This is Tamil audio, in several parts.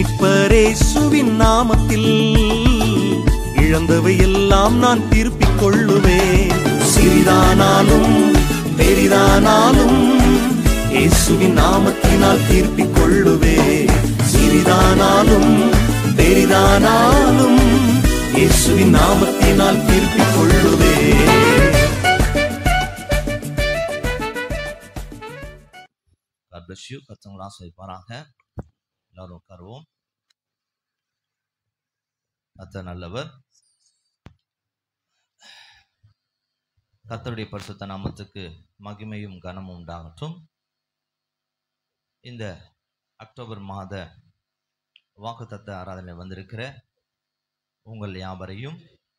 மீட்பரேசுவின் நாமத்தில் இழந்தவை எல்லாம் நான் திருப்பிக் கொள்ளுவேன் சிறிதானாலும் பெரிதானாலும் இயேசுவின் நாமத்தினால் திருப்பிக் கொள்ளுவேன் சிறிதானாலும் பெரிதானாலும் இயேசுவின் நாமத்தினால் திருப்பிக் கொள்ளுவேன் God bless you. கத்தவங்களா ஆசிரியப்பாராக எல்லாரும் உட்காருவோம் கத்த நல்லவர் கத்தருடைய பரிசுத்த நாமத்துக்கு மகிமையும் கனமும் உண்டாகட்டும் இந்த அக்டோபர் மாத வாக்குத்தத்த ஆராதனை வந்திருக்கிற உங்கள் யாவரையும்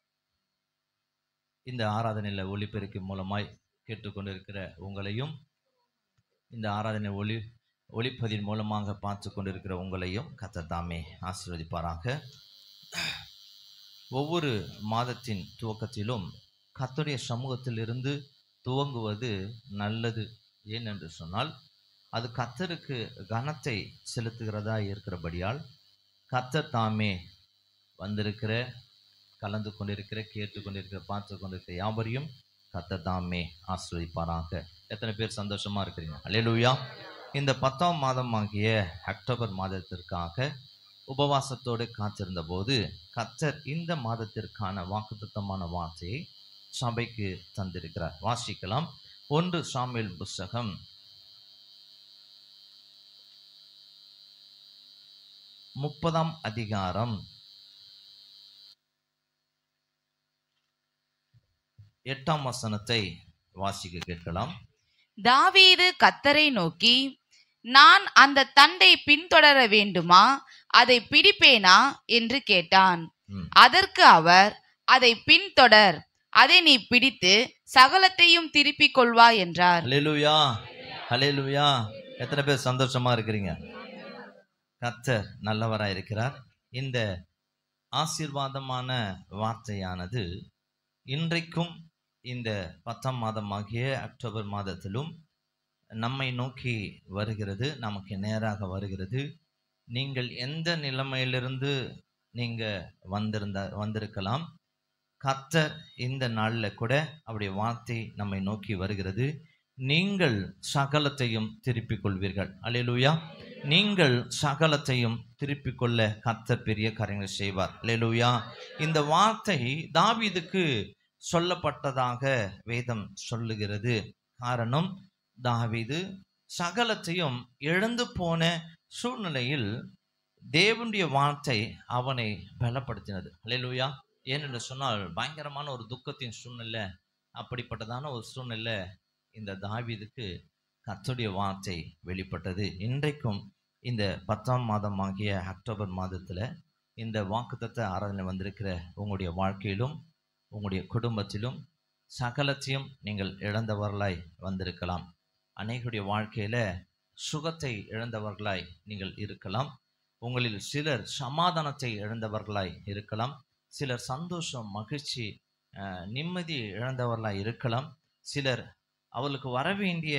இந்த ஆராதனையில் ஒளிபெருக்கி மூலமாய் கேட்டுக்கொண்டிருக்கிற உங்களையும் இந்த ஆராதனை ஒளி ஒளிப்பதின் மூலமாக பார்த்து கொண்டிருக்கிற உங்களையும் கத்தர் தாமே ஆசீர்வதிப்பாராக ஒவ்வொரு மாதத்தின் துவக்கத்திலும் கர்த்தருடைய சமூகத்திலிருந்து துவங்குவது நல்லது ஏனென்று சொன்னால் அது கத்தருக்கு கனத்தை செலுத்துகிறதா இருக்கிறபடியால் கத்தர் தாமே வந்திருக்கிற கலந்து கொண்டிருக்கிற கேட்டு கொண்டிருக்கிற பார்த்து கொண்டிருக்கிற யாவரையும் கத்தர் தாமே ஆசிர்வதிப்பாராக எத்தனை பேர் சந்தோஷமா இருக்கிறீங்க அல்லேலூயா இந்த பத்தாம் மாதமாகிய அக்டோபர் மாதத்திற்காக உபவாசத்தோடு காத்திருந்த போது கத்தர் இந்த மாதத்திற்கான வாக்குத்தத்தமான வார்த்தையை சபைக்கு தந்திருக்கிறார் வாசிக்கலாம் ஒன்று சாமுவேல் புஸ்தகம் முப்பதாம் அதிகாரம் எட்டாம் வசனத்தை வாசிக்க கேட்கலாம் தாவீது கத்தரை நோக்கி நான் அந்த தண்டை பின்தொடர வேண்டுமா அதை பிடிப்பேனா என்று கேட்டான் ம். அதற்கு அவர் அதை பின்தொடர் அதை நீ பிடித்து சகலத்தையும் திருப்பிக் கொள்வாய் என்றார் ஹalleluya ஹalleluya எத்தனை பேர் சந்தோஷமா இருக்கிறீங்க கர்த்தர் நல்லவரா இருக்கிறார் இந்த ஆசீர்வாதமான வார்த்தையானது இன்றைக்கும் இந்த பத்தாம் மாதமாகிய அக்டோபர் மாதத்திலும் நம்மை நோக்கி வருகிறது நமக்கு நேராக வருகிறது நீங்கள் எந்த நிலைமையிலிருந்து நீங்க வந்திருந்த வந்திருக்கலாம் கர்த்தர் இந்த நாளில் கூட அவருடைய வார்த்தை நம்மை நோக்கி வருகிறது நீங்கள் சகலத்தையும் திருப்பிக் கொள்வீர்கள் அல்லேலூயா நீங்கள் சகலத்தையும் திருப்பிக் கொள்ள கர்த்தர் பெரிய காரியங்கள் செய்வார் அல்லேலூயா இந்த வார்த்தை தாவீதுக்கு சொல்லப்பட்டதாக வேதம் சொல்லுகிறது காரணம் தாவீது சகலத்தையும் இழந்து போன சூழ்நிலையில் தேவனுடைய வார்த்தை அவனை பலப்படுத்தினது அல்லேலூயா ஏனென்று சொன்னால் பயங்கரமான ஒரு துக்கத்தின் சூழ்நிலை அப்படிப்பட்டதான ஒரு சூழ்நிலை இந்த தாவீதுக்கு கர்த்தருடைய வார்த்தை வெளிப்பட்டது இன்றைக்கும் இந்த பத்தாம் மாதம் ஆகிய அக்டோபர் மாதத்தில் இந்த வாக்குத்தத்த ஆராதனை வந்திருக்கிற உங்களுடைய வாழ்க்கையிலும் உங்களுடைய குடும்பத்திலும் சகலத்தையும் நீங்கள் இழந்தவர்களாய் வந்திருக்கலாம் அநேகருடைய வாழ்க்கையில சுகத்தை இழந்தவர்களாய் நீங்கள் இருக்கலாம் உங்களில் சிலர் சமாதானத்தை இழந்தவர்களாய் இருக்கலாம் சிலர் சந்தோஷம் மகிழ்ச்சி அஹ், நிம்மதி இழந்தவர்களாய் இருக்கலாம் சிலர் அவர்களுக்கு வர வேண்டிய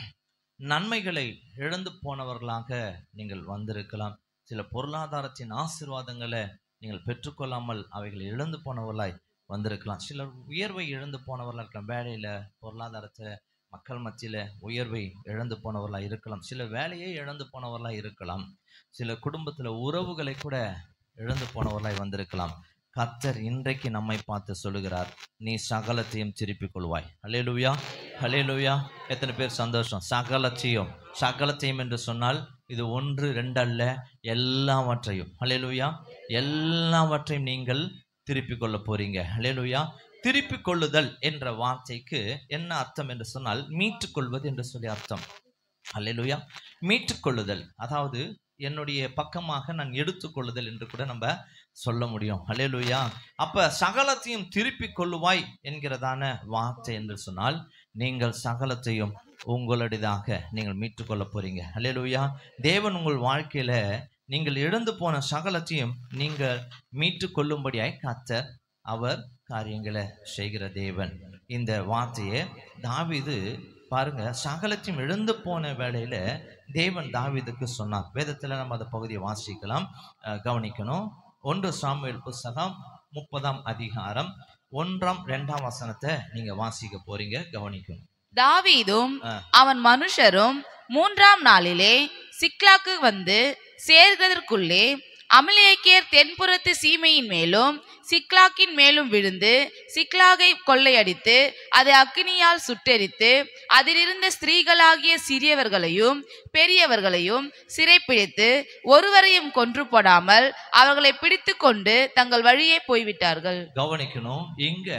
நன்மைகளை இழந்து போனவர்களாக நீங்கள் வந்திருக்கலாம் சில பொருளாதாரத்தின் ஆசீர்வாதங்களை நீங்கள் பெற்றுக்கொள்ளாமல் அவைகளை இழந்து போனவர்களாய் வந்திருக்கலாம் சிலர் உயர்வை இழந்து போனவர்களாக இருக்கலாம் வேலையில் பொருளாதாரத்தில் மக்கள் மத்தியில் உயர்வை இழந்து போனவர்களாக இருக்கலாம் சில வேலையை இழந்து போனவர்களாக இருக்கலாம் சில குடும்பத்தில் உறவுகளை கூட இழந்து போனவர்களாய் வந்திருக்கலாம் கர்த்தர் இன்றைக்கு நம்மை பார்த்து சொல்லுகிறார் நீ சகலத்தையும் திருப்பிக் கொள்வாய் ஹalleluya ஹalleluya எத்தனை பேர் சந்தோஷம் சகலத்தையும் சகலத்தையும் என்று சொன்னால் இது ஒன்று ரெண்டு அல்ல எல்லாவற்றையும் ஹalleluya எல்லாவற்றையும் நீங்கள் திருப்பிக் கொள்ள போறீங்க ஹalleluya திருப்பிக் கொள்ளுதல் என்ற வார்த்தைக்கு என்ன அர்த்தம் என்று சொன்னால் மீட்டுக் கொள்வது என்று சொல்லி அர்த்தம் அல்லேலூயா மீட்டுக் கொள்ளுதல் அதாவது என்னுடைய பக்கமாக நான் எடுத்துக்கொள்ளுதல் என்று கூட நம்ம சொல்ல முடியும் அல்லேலூயா அப்ப சகலத்தையும் திருப்பிக் கொள்ளுவாய் என்கிறதான வார்த்தை என்று சொன்னால் நீங்கள் சகலத்தையும் உங்களுடையதாக நீங்கள் மீட்டுக்கொள்ள போறீங்க அல்லேலூயா தேவன் உங்கள் வாழ்க்கையில நீங்கள் இழந்து போன சகலத்தையும் நீங்கள் மீட்டு கொள்ளும்படியாய் கத்தர் அவர் காரியங்களை செய்கிற தேவன் இந்த வார்த்தையை தாவீது பாருங்க சகலத்தையும் இழந்து போன வேளையில தேவன் தாவீதுக்கு சொன்னார் வேதத்தில் நம்ம அந்த பகுதியை வாசிக்கலாம் அஹ், கவனிக்கணும் ஒன்று சாமுவேல் புஸ்தகம் முப்பதாம் அதிகாரம் ஒன்றாம் ரெண்டாம் வசனத்தை நீங்க வாசிக்க போறீங்க கவனிக்கணும் தாவீதும் ஆ. அவன் மனுஷரும் மூன்றாம் நாளிலே சிக்லாக்கு வந்து சேர்கிறதற்குள்ளே அமலேக்கியர் தென்புறத்து சீமையின் மேலும் சிக்லாக்கின் மேலும் விழுந்து சிக்லாகை கொள்ளையடித்து அதை அக்கினியால் சுட்டெரித்து அதிலிருந்த ஸ்திரீகளாகிய சிறியவர்களையும் பெரியவர்களையும் சிறைப்பிடித்து ஒருவரையும் கொன்று போடாமல் அவர்களை பிடித்து கொண்டு தங்கள் வழியே போய்விட்டார்கள் கவனிக்கணும் இங்க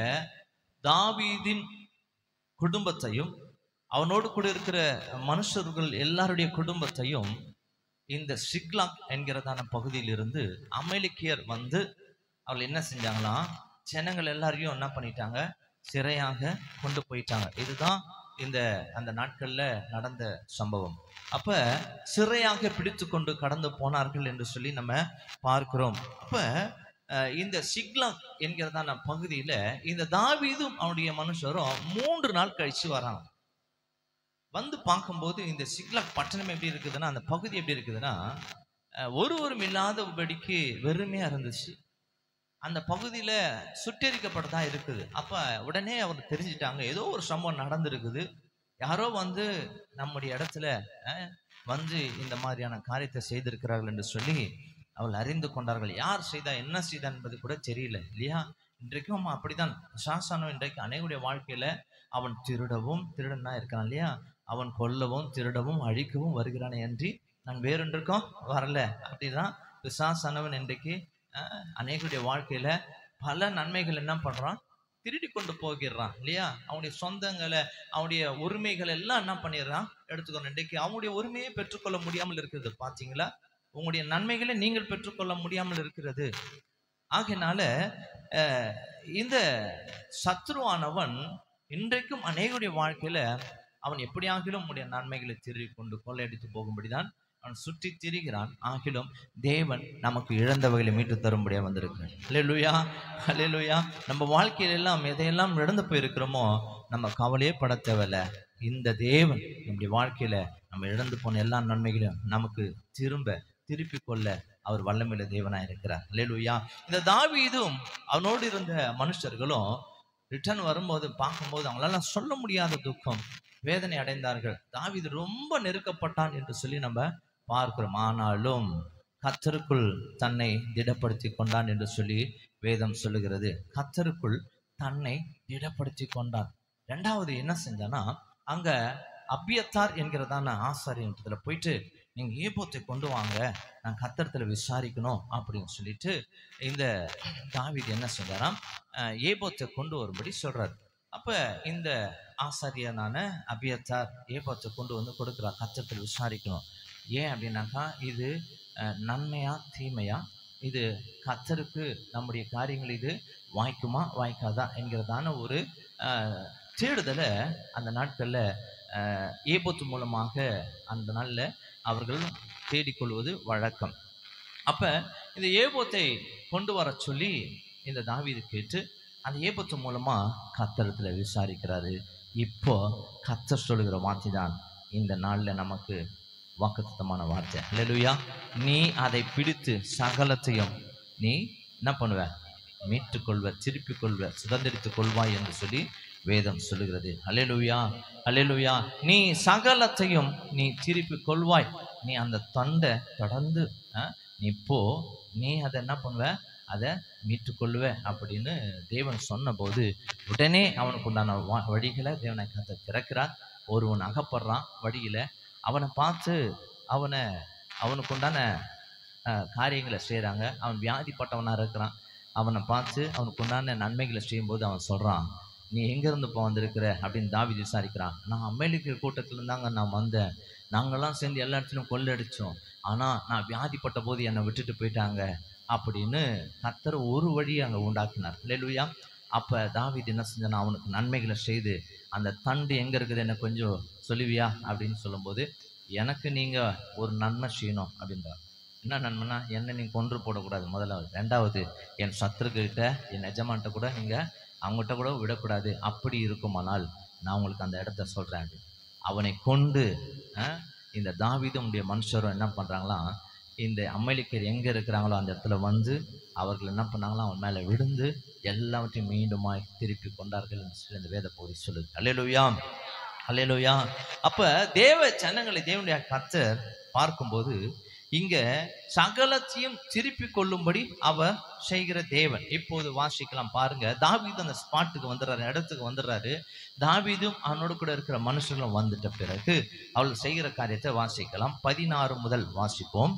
தாவீதின் குடும்பத்தையும் அவனோடு கூட இருக்கிற மனுஷர்கள் எல்லாருடைய குடும்பத்தையும் இந்த சிக்லாக் என்கிறதான பகுதியிலிருந்து அமெரிக்கியர் வந்து அவர்கள் என்ன செஞ்சாங்களாம் ஜனங்கள் எல்லாரையும் என்ன பண்ணிட்டாங்க சிறையாக கொண்டு போயிட்டாங்க இதுதான் இந்த அந்த நாட்கள்ல நடந்த சம்பவம் அப்ப சிறையாக பிடித்து கொண்டு கடந்து போனார்கள் என்று சொல்லி நம்ம பார்க்கிறோம் அப்ப அஹ், இந்த சிக்லாக் என்கிறதான பகுதியில இந்த தாவீதும் அவனுடைய மனுஷரும் மூன்று நாள் கழிச்சு வராங்க வந்து பார்க்கும்போது இந்த சிக்லாக் பட்டணம் எப்படி இருக்குதுன்னா அந்த பகுதி எப்படி இருக்குதுன்னா அஹ், ஒருவரும் இல்லாதபடிக்கு வெறுமையா இருந்துச்சு அந்த பகுதியில சுட்டெரிக்கப்பட்டதா இருக்குது அப்ப உடனே அவர் தெரிஞ்சிட்டாங்க ஏதோ ஒரு சம்பவம் நடந்திருக்குது யாரோ வந்து நம்முடைய இடத்துல அஹ், வந்து இந்த மாதிரியான காரியத்தை செய்திருக்கிறார்கள் என்று சொல்லி அவள் அறிந்து கொண்டார்கள் யார் செய்தா என்ன செய்தா என்பது கூட தெரியல இல்லையா இன்றைக்கும் அப்படிதான் சாசானம் இன்றைக்கு அனைவருடைய வாழ்க்கையில அவன் திருடவும் திருடனா இருக்கான் இல்லையா அவன் கொல்லவும் திருடவும் அழிக்கவும் வருகிறானே அன்றி நான் வேறொன்றுக்கும் வரல அப்படிதான் பிசாசானவன் இன்றைக்கு அஹ், அநேகருடைய வாழ்க்கையில பல நன்மைகள் என்ன பண்றான் திருடி கொண்டு போகிறான் இல்லையா அவனுடைய சொந்தங்களை அவனுடைய உரிமைகள் எல்லாம் என்ன பண்ணிடுறான் எடுத்துக்கணும் இன்றைக்கு அவனுடைய உரிமையை பெற்றுக்கொள்ள முடியாமல் இருக்கிறது பாத்தீங்களா உங்களுடைய நன்மைகளை நீங்கள் பெற்றுக்கொள்ள முடியாமல் இருக்கிறது ஆகையினால அஹ், இந்த சத்ருவானவன் இன்றைக்கும் அநேகருடைய வாழ்க்கையில அவன் எப்படியாகிலும் உடைய நன்மைகளை திருடி கொண்டு கொள்ளையடித்து போகும்படிதான் அவன் சுற்றி திரிகிறான் ஆகிலும் தேவன் நமக்கு இழந்தவைகளை மீட்டு தரும்படியா வந்திருக்கிறான் ஹalleluya ஹalleluya நம்ம வாழ்க்கையில எல்லாம் எதையெல்லாம் இழந்து போயிருக்கிறோமோ நம்ம கவலையே பட தேவையில்ல இந்த தேவன் நம்முடைய வாழ்க்கையில நம்ம இழந்து போன எல்லா நன்மைகளையும் நமக்கு திரும்ப திருப்பி கொள்ள அவர் வல்லமையில தேவனா இருக்கிறார் ஹalleluya இந்த தாவீதும் அவனோடு இருந்த மனுஷர்களும் ரிட்டர்ன் வரும்போது பார்க்கும்போது அவங்களால சொல்ல முடியாத துக்கம் வேதனை அடைந்தார்கள் தாவீது ரொம்ப நெருக்கப்பட்டான் என்று சொல்லி நம்ம பார்க்கிறோம் ஆனாலும் கத்தருக்குள் தன்னை திடப்படுத்தி கொண்டான் என்று சொல்லி வேதம் சொல்லுகிறது கத்தருக்குள் தன்னை திடப்படுத்தி கொண்டான் ரெண்டாவது என்ன செஞ்சானா அங்க அபியத்தார் என்கிறதான ஆசாரியன்றதுல போயிட்டு நீங்க ஏபோத்தை கொண்டு வாங்க நான் கத்தரத்துல விசாரிக்கணும் அப்படின்னு சொல்லிட்டு இந்த தாவீது என்ன செஞ்சாராம் அஹ், ஏபோத்தை கொண்டு வரும்படி சொல்றாரு அப்ப இந்த ஆசாரியனான அபியத்தார் ஏபோத்தை கொண்டு வந்து கொடுக்குறார் கத்தரத்தில் விசாரிக்கணும் ஏன் அப்படின்னாக்கா இது அஹ், நன்மையா தீமையா இது கத்தருக்கு நம்முடைய காரியங்கள் இது வாய்க்குமா வாய்க்காதா என்கிறதான ஒரு அஹ், தேடுதலை அந்த நாட்களில் ஏபோத்து மூலமாக அந்த நாளில் அவர்கள் தேடிக்கொள்வது வழக்கம் அப்ப இந்த ஏபோத்தை கொண்டு வர சொல்லி இந்த தாவீது கேட்டு அந்த ஏபத்து மூலமா கத்தரத்துல விசாரிக்கிறாரு இப்போ கத்தர் சொல்லுகிற வார்த்தை தான் இந்த நாள்ல நமக்கு வாக்குத்தத்தமான வார்த்தை இல்லையா நீ அதை பிடித்து சகலத்தையும் நீ என்ன பண்ணுவ மீட்டுக் கொள்வ திருப்பிக் கொள்வ சுதந்திரித்துக் கொள்வாய் என்று சொல்லி வேதம் சொல்லுகிறது அல்லேலூயா அல்லேலூயா நீ சகலத்தையும் நீ திருப்பிக் கொள்வாய் நீ அந்த தொண்டை தொடர்ந்து அஹ், நீ போ நீ அதை என்ன பண்ணுவ அதை மீட்டுக்கொள்ளுவ அப்படின்னு தேவன் சொன்னபோது உடனே அவனுக்கு உண்டான வா- வழிகளை தேவனை கத்த திறக்கிறார் ஒருவன் அகப்படுறான் வழியில அவனை பார்த்து அவனை அவனுக்கு உண்டான அஹ், காரியங்களை செய்கிறாங்க அவன் வியாதிப்பட்டவனா இருக்கிறான் அவனை பார்த்து அவனுக்கு உண்டான நன்மைகளை செய்யும்போது அவன் சொல்றான் நீ எங்கேருந்து இப்போ வந்திருக்கிற அப்படின்னு தாவீது விசாரிக்கிறான் நான் அமெரிக்க கூட்டத்துல தாங்க நான் வந்தேன் நாங்கெல்லாம் சேர்ந்து எல்லா இடத்துலையும் கொள்ளடிச்சோம் ஆனால் நான் வியாதிப்பட்ட போது என்னை விட்டுட்டு போயிட்டாங்க அப்படின்னு கர்த்தர் ஒரு வழி அங்கே உண்டாக்கினார் இல்லையா அப்போ தாவீது என்ன செஞ்சானா அவனுக்கு நன்மைகளை செய்து அந்த தண்டு எங்கே இருக்குது என்ன கொஞ்சம் சொல்லுவியா அப்படின்னு சொல்லும்போது எனக்கு நீங்கள் ஒரு நன்மை செய்யணும் அப்படின்றார் என்ன நன்மைனா என்னை நீங்கள் கொன்று போடக்கூடாது முதலாவது ரெண்டாவது என் சத்துருக்கிட்ட என் எஜமான்ட்ட கூட நீங்கள் அவங்ககிட்ட கூட விடக்கூடாது அப்படி இருக்குமானால் நான் உங்களுக்கு அந்த இடத்த சொல்கிறேன் அவனை கொண்டு அஹ், இந்த தாவீதுடைய மனுஷரும் என்ன பண்றாங்களாம் இந்த அமெரிக்கர் எங்க இருக்கிறாங்களோ அந்த இடத்துல வந்து அவர்கள் என்ன பண்ணாங்களாம் அவன் மேல விழுந்து எல்லாவற்றையும் மீண்டுமாய் திருப்பி கொண்டார்கள் என்று சொல்லி இந்த வேத பகுதி சொல்லுது அல்லேலூயா அல்லேலூயா அப்ப தேவ ஜனங்களை தேவனுடைய கர்த்தர் பார்க்கும்போது இங்க சகலத்தையும் திருப்பி கொள்ளும்படி அவர் செய்கிற தேவன் இப்போது வாசிக்கலாம் பாருங்க தாவீது அந்த ஸ்பாட்டுக்கு வந்துடுறாரு இடத்துக்கு வந்துடுறாரு தாவீதும் அவனோடு கூட இருக்கிற மனுஷர்களும் வந்துட்ட பிறகு அவள் செய்கிற காரியத்தை வாசிக்கலாம் பதினாறு முதல் வாசிப்போம்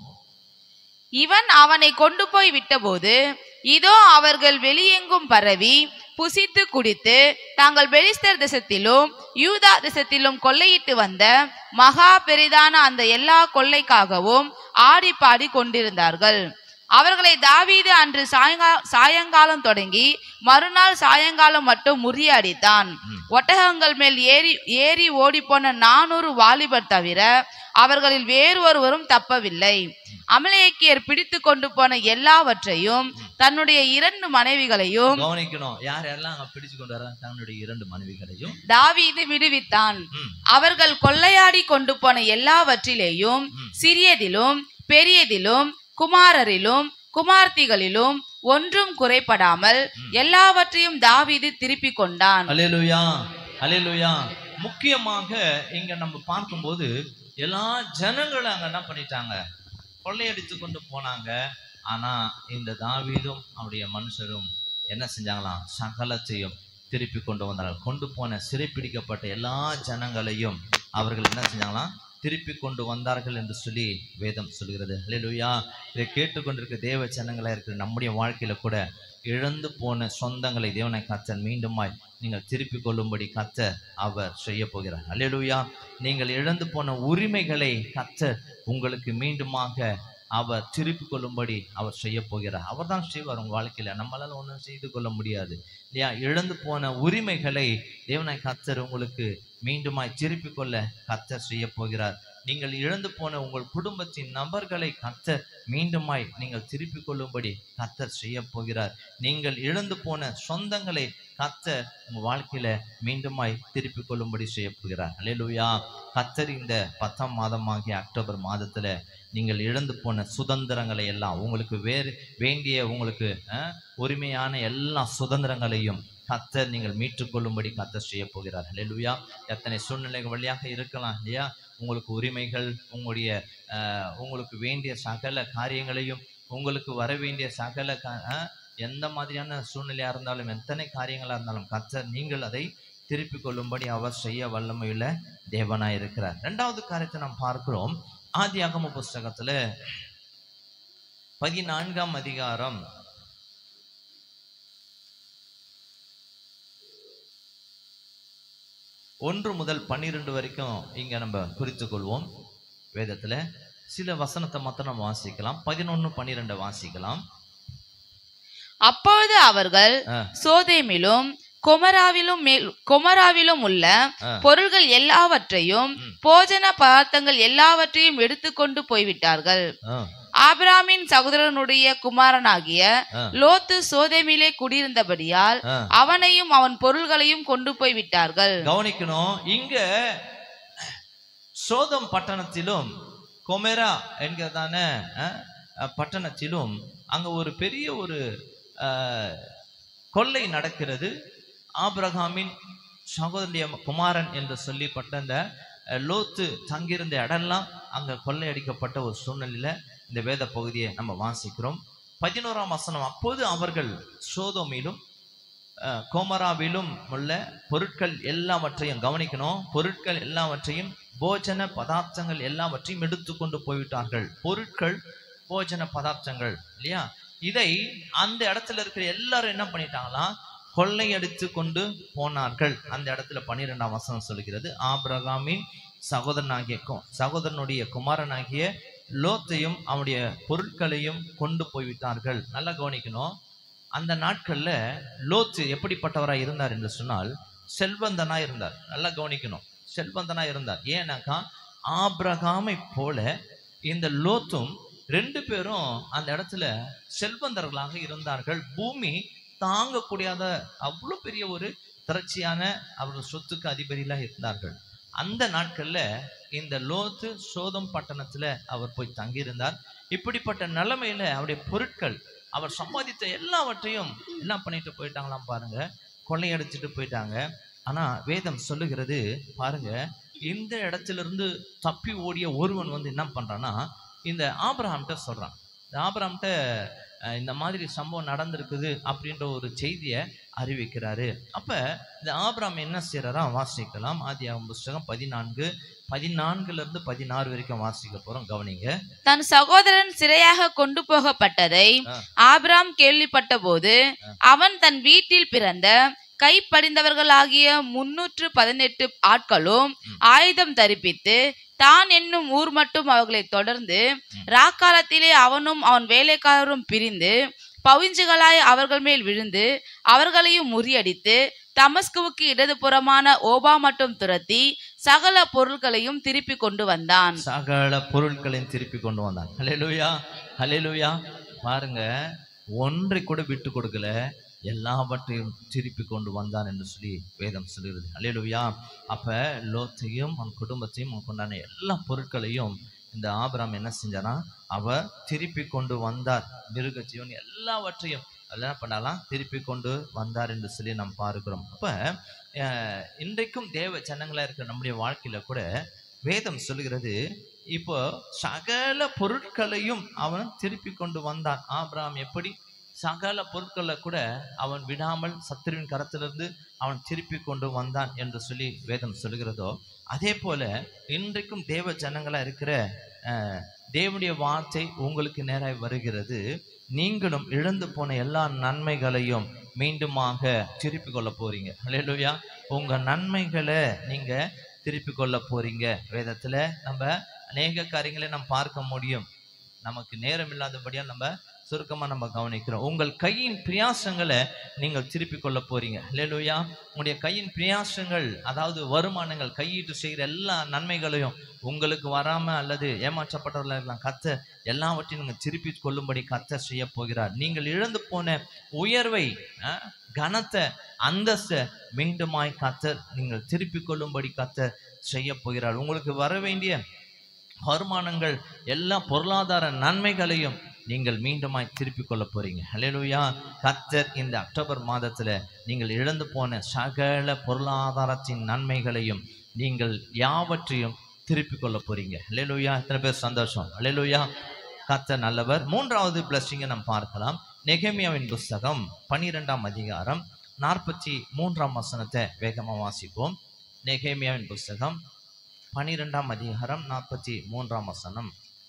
இவன் அவனை கொண்டு போய் விட்டபோது இதோ அவர்கள் வெளியெங்கும் பரவி புசித்து குடித்து தாங்கள் பெலிஸ்தர் தேசத்திலும் யூதா தேசத்திலும் கொள்ளையிட்டு வந்த மகா பெரிதான அந்த எல்லா கொள்ளைக்காகவும் ஆடி பாடி கொண்டிருந்தார்கள் அவர்களை தாவீது அன்று சாயங்கா சாயங்காலம் தொடங்கி மறுநாள் சாயங்காலம் மட்டும் முறியடித்தான் ஒட்டகங்கள் மேல் ஏறி ஏறி ஓடிப்போன நானூறு வாலிபர் தவிர அவர்களில் வேறு ஒருவரும் தப்பவில்லை அமலேக்கியர் பிடித்து கொண்டு போன எல்லாவற்றையும் தன்னுடைய இரண்டு மனைவிகளையும் கவனிக்கணும் யார் யாரெல்லாம் அங்க பிடிச்சு கொண்டு வர தன்னுடைய இரண்டு மனைவிகளையும் தாவீது விடுவித்தான் ம், அவர்கள் கொள்ளையாடி கொண்டு போன எல்லாவற்றிலேயும் ம். சிறியதிலும் பெரியதிலும் குமாரரிலும் குமார்த்திகளிலும் ஒன்றும் குறைபடாமல் எல்லாவற்றையும் தாவீது திருப்பிக் கொண்டான் அல்லேலூயா அல்லேலூயா முக்கியமாக இங்க நம்ம பார்க்கும்போது எல்லா ஜனங்களும் அங்க என்ன பண்ணிட்டாங்க கொள்ளையடித்து கொண்டு போனாங்க ஆனா இந்த தாவீதும் அவருடைய மனுஷரும் என்ன செஞ்சாங்களாம் சகலத்தையும் திருப்பி கொண்டு வந்தார்கள் கொண்டு போன சிறைப்பிடிக்கப்பட்ட எல்லா ஜனங்களையும் அவர்கள் என்ன செஞ்சாங்களாம் திருப்பி கொண்டு வந்தார்கள் என்று சொல்லி வேதம் சொல்கிறது அல்லேலூயா இதை கேட்டுக்கொண்டிருக்க தேவ ஜனங்களா இருக்கிற நம்முடைய வாழ்க்கையில கூட இழந்து போன சொந்தங்களை தேவனை கத்தர் மீண்டுமாய் நீங்கள் திருப்பி கொள்ளும்படி கத்தர் அவர் செய்ய போகிறார் அல்லேலூயா நீங்கள் இழந்து போன உரிமைகளை கத்தர் உங்களுக்கு மீண்டுமாக அவர் திருப்பி கொள்ளும்படி அவர் செய்ய போகிறார் அவர் தான் செய்வார் உங்க வாழ்க்கையில நம்மளால ஒன்றும் செய்து கொள்ள முடியாது இல்லையா இழந்து போன உரிமைகளை தேவனாய் கத்தர் உங்களுக்கு மீண்டுமாய் திருப்பி கொள்ள கத்தர் செய்ய போகிறார் நீங்கள் இழந்து போன உங்கள் குடும்பத்தின் நபர்களை கத்தர் மீண்டுமாய் நீங்கள் திருப்பி கொள்ளும்படி கத்தர் செய்ய போகிறார் நீங்கள் இழந்து போன சொந்தங்களை கத்தர் உங்க வாழ்க்கையில மீண்டுமாய் திருப்பி கொள்ளும்படி செய்ய போகிறார் அல்லேலூயா கத்தர் இந்த பத்தாம் மாதமாகிய அக்டோபர் மாதத்துல நீங்கள் இழந்து போன சுதந்திரங்களை எல்லாம் உங்களுக்கு வேறு வேண்டிய உங்களுக்கு அஹ், உரிமையான எல்லா சுதந்திரங்களையும் கத்தர் நீங்கள் மீட்டுக்கொள்ளும்படி கத்தர் செய்ய போகிறார் அல்லேலூயா எத்தனை சூழ்நிலைகள் வழியாக இருக்கலாம் இல்லையா உங்களுக்கு உரிமைகள் உங்களுடைய அஹ், உங்களுக்கு வேண்டிய சகல காரியங்களையும் உங்களுக்கு வர வேண்டிய சகல கா- அஹ், எந்த மாதிரியான சூழ்நிலையா இருந்தாலும் எத்தனை காரியங்களா இருந்தாலும் கத்தர் நீங்கள் அதை திருப்பி கொள்ளும்படி அவர் செய்ய வல்லமையுள்ள தேவனாய் இருக்கிறார் இரண்டாவது காரியத்தை நாம் பார்க்கிறோம் ஆதியாகம புஸ்தகத்துல பதினான்காம் அதிகாரம் ஒன்று முதல் பன்னிரெண்டு வரைக்கும் இங்க நம்ம குறித்து கொள்வோம் வேதத்துல சில வசனத்தை மாத்திரம் நம்ம வாசிக்கலாம் பதினொன்னு பன்னிரெண்டு வாசிக்கலாம் அப்பொழுது அவர்கள் ஆ. சோதேமிலும் கொமராவிலும் மேல் கொமராவிலும் உள்ள ஆ. பொருள்கள் எல்லாவற்றையும் ம். போஜன பதார்த்தங்கள் எல்லாவற்றையும் எடுத்துக்கொண்டு போய்விட்டார்கள் ஆ, ஆபிராமின் சகோதரனுடைய குமாரனாகிய ஆ, லோத்து சோதேமிலே குடியிருந்தபடியால் ஆ. அவனையும் அவன் பொருள்களையும் கொண்டு போய் விட்டார்கள் கவனிக்கணும் இங்க சோதம் பட்டணத்திலும் கொமெரா என்கிறதான அஹ், அஹ், பட்டணத்திலும் அங்க ஒரு பெரிய ஒரு அஹ், கொள்ளை நடக்கிறது ஆபிரகாமின் சகோதரிய குமாரன் என்று சொல்லிப்பட்ட அந்த அஹ், லோத்து தங்கியிருந்த இடம்லாம் அங்க கொள்ளையடிக்கப்பட்ட ஒரு சூழ்நிலையில இந்த வேத பகுதியை நம்ம வாசிக்கிறோம் பதினோராம் வசனம் அப்போது அவர்கள் சோதோமிலும் அஹ், கோமராவிலும் உள்ள பொருட்கள் எல்லாவற்றையும் கவனிக்கணும் பொருட்கள் எல்லாவற்றையும் போஜன பதார்த்தங்கள் எல்லாவற்றையும் எடுத்து கொண்டு போய்விட்டார்கள் பொருட்கள் போஜன பதார்த்தங்கள் இல்லையா இதை அந்த இடத்துல இருக்கிற எல்லாரும் என்ன பண்ணிட்டாங்களாம் கொள்ளையடித்து கொண்டு போனார்கள் அந்த இடத்துல பன்னிரெண்டாம் வசனம் சொல்கிறது ஆபிரகாமின் சகோதரனாகிய கு- சகோதரனுடைய குமாரனாகிய லோத்தையும் அவனுடைய பொருட்களையும் கொண்டு போய்விட்டார்கள் நல்லா கவனிக்கணும் அந்த நாட்கள்ல லோத்து எப்படிப்பட்டவரா இருந்தார் என்று சொன்னால் செல்வந்தனா இருந்தார் நல்லா கவனிக்கணும் செல்வந்தனா இருந்தார் ஏன்னாக்கா ஆபிரகாமை போல இந்த லோத்தும் ரெண்டு பேரும் அந்த இடத்துல செல்வந்தர்களாக இருந்தார்கள் பூமி தாங்கக்கூடியாத அவ்வளோ பெரிய ஒரு திரட்சியான அவர்கள் சொத்துக்கு அதிபதியிலாக இருந்தார்கள் அந்த நாட்கள்ல இந்த லோத்து சோதம் பட்டணத்துல அவர் போய் தங்கியிருந்தார் இப்படிப்பட்ட நிலைமையில அவருடைய பொருட்கள் அவர் சம்பாதித்த எல்லாவற்றையும் என்ன பண்ணிட்டு போயிட்டாங்களாம் பாருங்க கொள்ளையடிச்சிட்டு போயிட்டாங்க ஆனா வேதம் சொல்லுகிறது பாருங்க இந்த இடத்துல இருந்து தப்பி ஓடிய ஒருவன் வந்து என்ன பண்றான்னா இந்த ஆபிரஹாம்கிட்ட சொல்றான் இந்த ஆபிரஹாம்கிட்ட அஹ், இந்த மாதிரி சம்பவம் நடந்திருக்குது அப்படின்ற ஒரு செய்தியை அறிவிக்கிறாரு அப்ப இந்த ஆபிரகாம் என்ன செய்யறாரா வாசிக்கலாம் ஆதியாகமம் புஸ்தகம் பதினான்கு பதினான்குல இருந்து பதினாறு வரைக்கும் வாசிக்க போறோம் கவனிங்க தன் சகோதரன் சிறையாக கொண்டு போகப்பட்டதை ஆ. ஆபிராம் கேள்விப்பட்ட போது அவன் தன் வீட்டில் பிறந்த கைப்படிந்தவர்களாகிய முன்னூற்று பதினெட்டு ஆட்களும் ஆயுதம் தரிப்பித்து தான் என்னும் ஊர் மட்டும் அவர்களை தொடர்ந்து ராக்காலத்திலே அவனும் அவன் வேலைக்காரரும் பிரிந்து பவிஞ்சுகளாய் அவர்கள் மேல் விழுந்து அவர்களையும் முறியடித்து தமஸ்குவுக்கு இடதுபுறமான ஓபா மட்டும் துரத்தி சகல பொருட்களையும் திருப்பி கொண்டு வந்தான் சகல பொருட்களையும் திருப்பி கொண்டு வந்தான் ஹalleluya ஹalleluya பாருங்க ஒன்றை கூட விட்டு கொடுக்கல எல்லாவற்றையும் திருப்பி கொண்டு வந்தான் என்று சொல்லி வேதம் சொல்கிறது ஹalleluya அப்ப லோத்தையும் அவன் குடும்பத்தையும் அவன் கொண்டான எல்லா பொருட்களையும் இந்த ஆபிராம் என்ன செஞ்சானா அவர் திருப்பி கொண்டு வந்தார் மிருக ஜீவன் எல்லாவற்றையும் அதெல்லாம் பண்ணலாம் திருப்பி கொண்டு வந்தார் என்று சொல்லி நாம் பார்க்கிறோம் அப்ப அஹ், இன்றைக்கும் தேவ ஜனங்களா இருக்கிற நம்முடைய வாழ்க்கையில கூட வேதம் சொல்லுகிறது இப்போ சகல பொருட்களையும் அவன் திருப்பி கொண்டு வந்தான் ஆபிரகாம் எப்படி சகல பொருட்களை கூட அவன் விடாமல் சத்துருவின் கரத்திலிருந்து அவன் திருப்பி கொண்டு வந்தான் என்று சொல்லி வேதம் சொல்லுகிறதோ அதே போல இன்றைக்கும் தேவ ஜனங்களா இருக்கிற அஹ், தேவனுடைய வார்த்தை உங்களுக்கு நேராய் வருகிறது நீங்களும் இழந்து போன எல்லா நன்மைகளையும் மீண்டுமாக திருப்பி கொள்ள போறீங்க அல்லேலூயா உங்க நன்மைகளை நீங்க திருப்பி கொள்ள போறீங்க வேதத்துல நம்ம அநேக காரியங்களை நம்ம பார்க்க முடியும் நமக்கு நேரம் இல்லாதபடியா நம்ம சுருக்கமா நம்ம கவனிக்கிறோம் உங்கள் கையின் பிரியாசங்களை நீங்கள் திருப்பி கொள்ள போறீங்க இல்லையா உங்களுடைய கையின் பிரியாசங்கள் அதாவது வருமானங்கள் கையீட்டு செய்கிற எல்லா நன்மைகளையும் உங்களுக்கு வராம அல்லது ஏமாற்றப்பட்டவர்களாக இருக்கலாம் கத்த எல்லாவற்றையும் நீங்கள் திருப்பி கொள்ளும்படி கத்த செய்ய போகிறார் நீங்கள் இழந்து போன உயர்வை அஹ், கனத்தை அந்தஸ்தை மீண்டுமாய் கத்தர் நீங்கள் திருப்பி கொள்ளும்படி கத்தர் செய்ய போகிறார் உங்களுக்கு வர வேண்டிய வருமானங்கள் எல்லா பொருளாதார நன்மைகளையும் நீங்கள் மீண்டுமாய் திருப்பி கொள்ள போறீங்க ஹalleluya கர்த்தர் இந்த அக்டோபர் மாதத்துல நீங்கள் இழந்து போன சகல பொருளாதாரத்தின் நன்மைகளையும் நீங்கள் யாவற்றையும் திருப்பி கொள்ள போறீங்க ஹalleluya எத்தனை பேர் சந்தோஷம் ஹalleluya கர்த்தர் நல்லவர் மூன்றாவது பிளஸ்ஸிங்கை நாம் பார்க்கலாம் நெகேமியாவின் புஸ்தகம் பன்னிரெண்டாம் அதிகாரம் நாற்பத்தி மூன்றாம் வசனத்தை வேகமாக வாசிப்போம் நெகேமியாவின் புஸ்தகம் பனிரெண்டாம் அதிகாரம் நாற்பத்தி மூன்றாம் வசனம்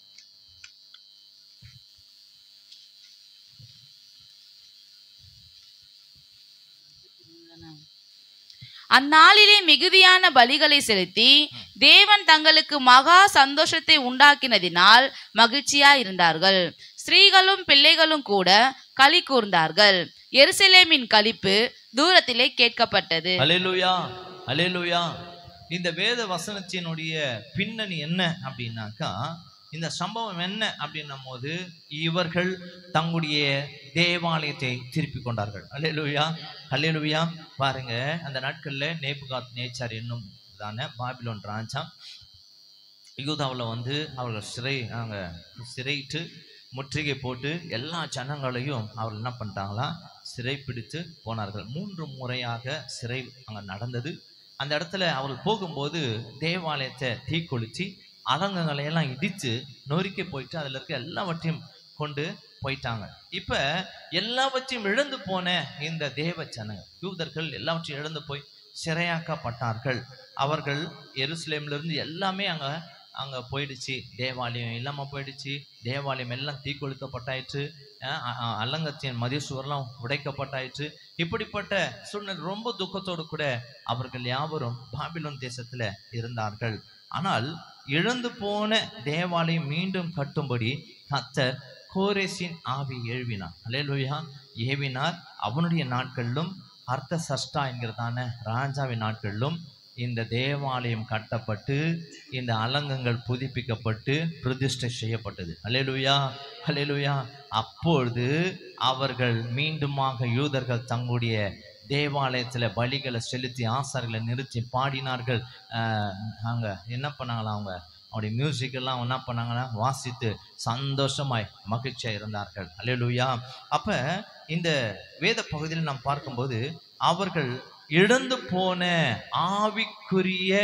அந்நாளிலே மிகுதியான பலிகளை செலுத்தி தேவன் தங்களுக்கு மகா சந்தோஷத்தை உண்டாக்கினதினால் மகிழ்ச்சியா இருந்தார்கள் ஸ்திரீகளும் பிள்ளைகளும் கூட களி கூர்ந்தார்கள் எருசலேமின் களிப்பு தூரத்திலே கேட்கப்பட்டது அலேலுயா அலேலுயா இந்த வேத வசனத்தினுடைய பின்னணி என்ன அப்படின்னாக்கா இந்த சம்பவம் என்ன அப்படின்னும் போது இவர்கள் தங்களுடைய தேவாலயத்தை திருப்பி கொண்டார்கள் அல்லேலூயா அல்லேலூயா பாருங்க அந்த நாட்கள்ல நேபுகாத் நேச்சார் என்னும் தானே பாபிலோன் ராஜா யூதாவில் வந்து அவர்கள் சிறை அங்க சிறையிட்டு முற்றுகை போட்டு எல்லா ஜனங்களையும் அவர்கள் என்ன பண்ணிட்டாங்களாம் சிறை பிடித்து போனார்கள் மூன்று முறையாக சிறை அங்கே நடந்தது அந்த இடத்துல அவர்கள் போகும்போது தேவாலயத்தை தீக்கொளுத்தி அலங்கங்களை எல்லாம் இடித்து நொறுக்கி போயிட்டு அதில் இருக்க எல்லாவற்றையும் கொண்டு போயிட்டாங்க இப்ப எல்லாவற்றையும் இழந்து போன இந்த தேவ ஜனங்கள் யூதர்கள் எல்லாவற்றையும் இழந்து போய் சிறையாக்கப்பட்டார்கள் அவர்கள் எருசலேம்ல இருந்து எல்லாமே அங்க அங்க போயிடுச்சு தேவாலயம் இல்லாம போயிடுச்சு தேவாலயம் எல்லாம் தீக்கொளுத்தப்பட்டாயிற்று அஹ் அ- அ- அலங்கத்தின் மதிசுவரெல்லாம் உடைக்கப்பட்டாயிற்று இப்படிப்பட்ட சூழ்நிலை ரொம்ப துக்கத்தோடு கூட அவர்கள் யாவரும் பாபிலோன் தேசத்துல இருந்தார்கள் ஆனால் இழந்து போன தேவாலயம் மீண்டும் கட்டும்படி கத்தர் கோரேசின் ஆவி எழுவினார் அல்லேலூயா ஏவினார் அவனுடைய நாட்களிலும் அர்த்த சஷ்டா என்கிறதான ராஜாவின் நாட்களிலும் இந்த தேவாலயம் கட்டப்பட்டு இந்த அலங்கங்கள் புதுப்பிக்கப்பட்டு பிரதிஷ்டை செய்யப்பட்டது அல்லேலூயா அல்லேலூயா அப்பொழுது அவர்கள் மீண்டுமாக யூதர்கள் தங்களுடைய தேவாலயத்துல பலிகளை செலுத்தி ஆசார்களை நிறுத்தி பாடினார்கள் ஆஹ் அங்க என்ன பண்ணாங்களா அவங்க அவருடைய மியூசிக் எல்லாம் என்ன பண்ணாங்கன்னா வாசித்து சந்தோஷமாய் மகிழ்ச்சியா இருந்தார்கள் அல்லேலூயா அப்ப இந்த வேத பகுதியில் நாம் பார்க்கும்போது அவர்கள் இழந்து போன ஆவிக்குரிய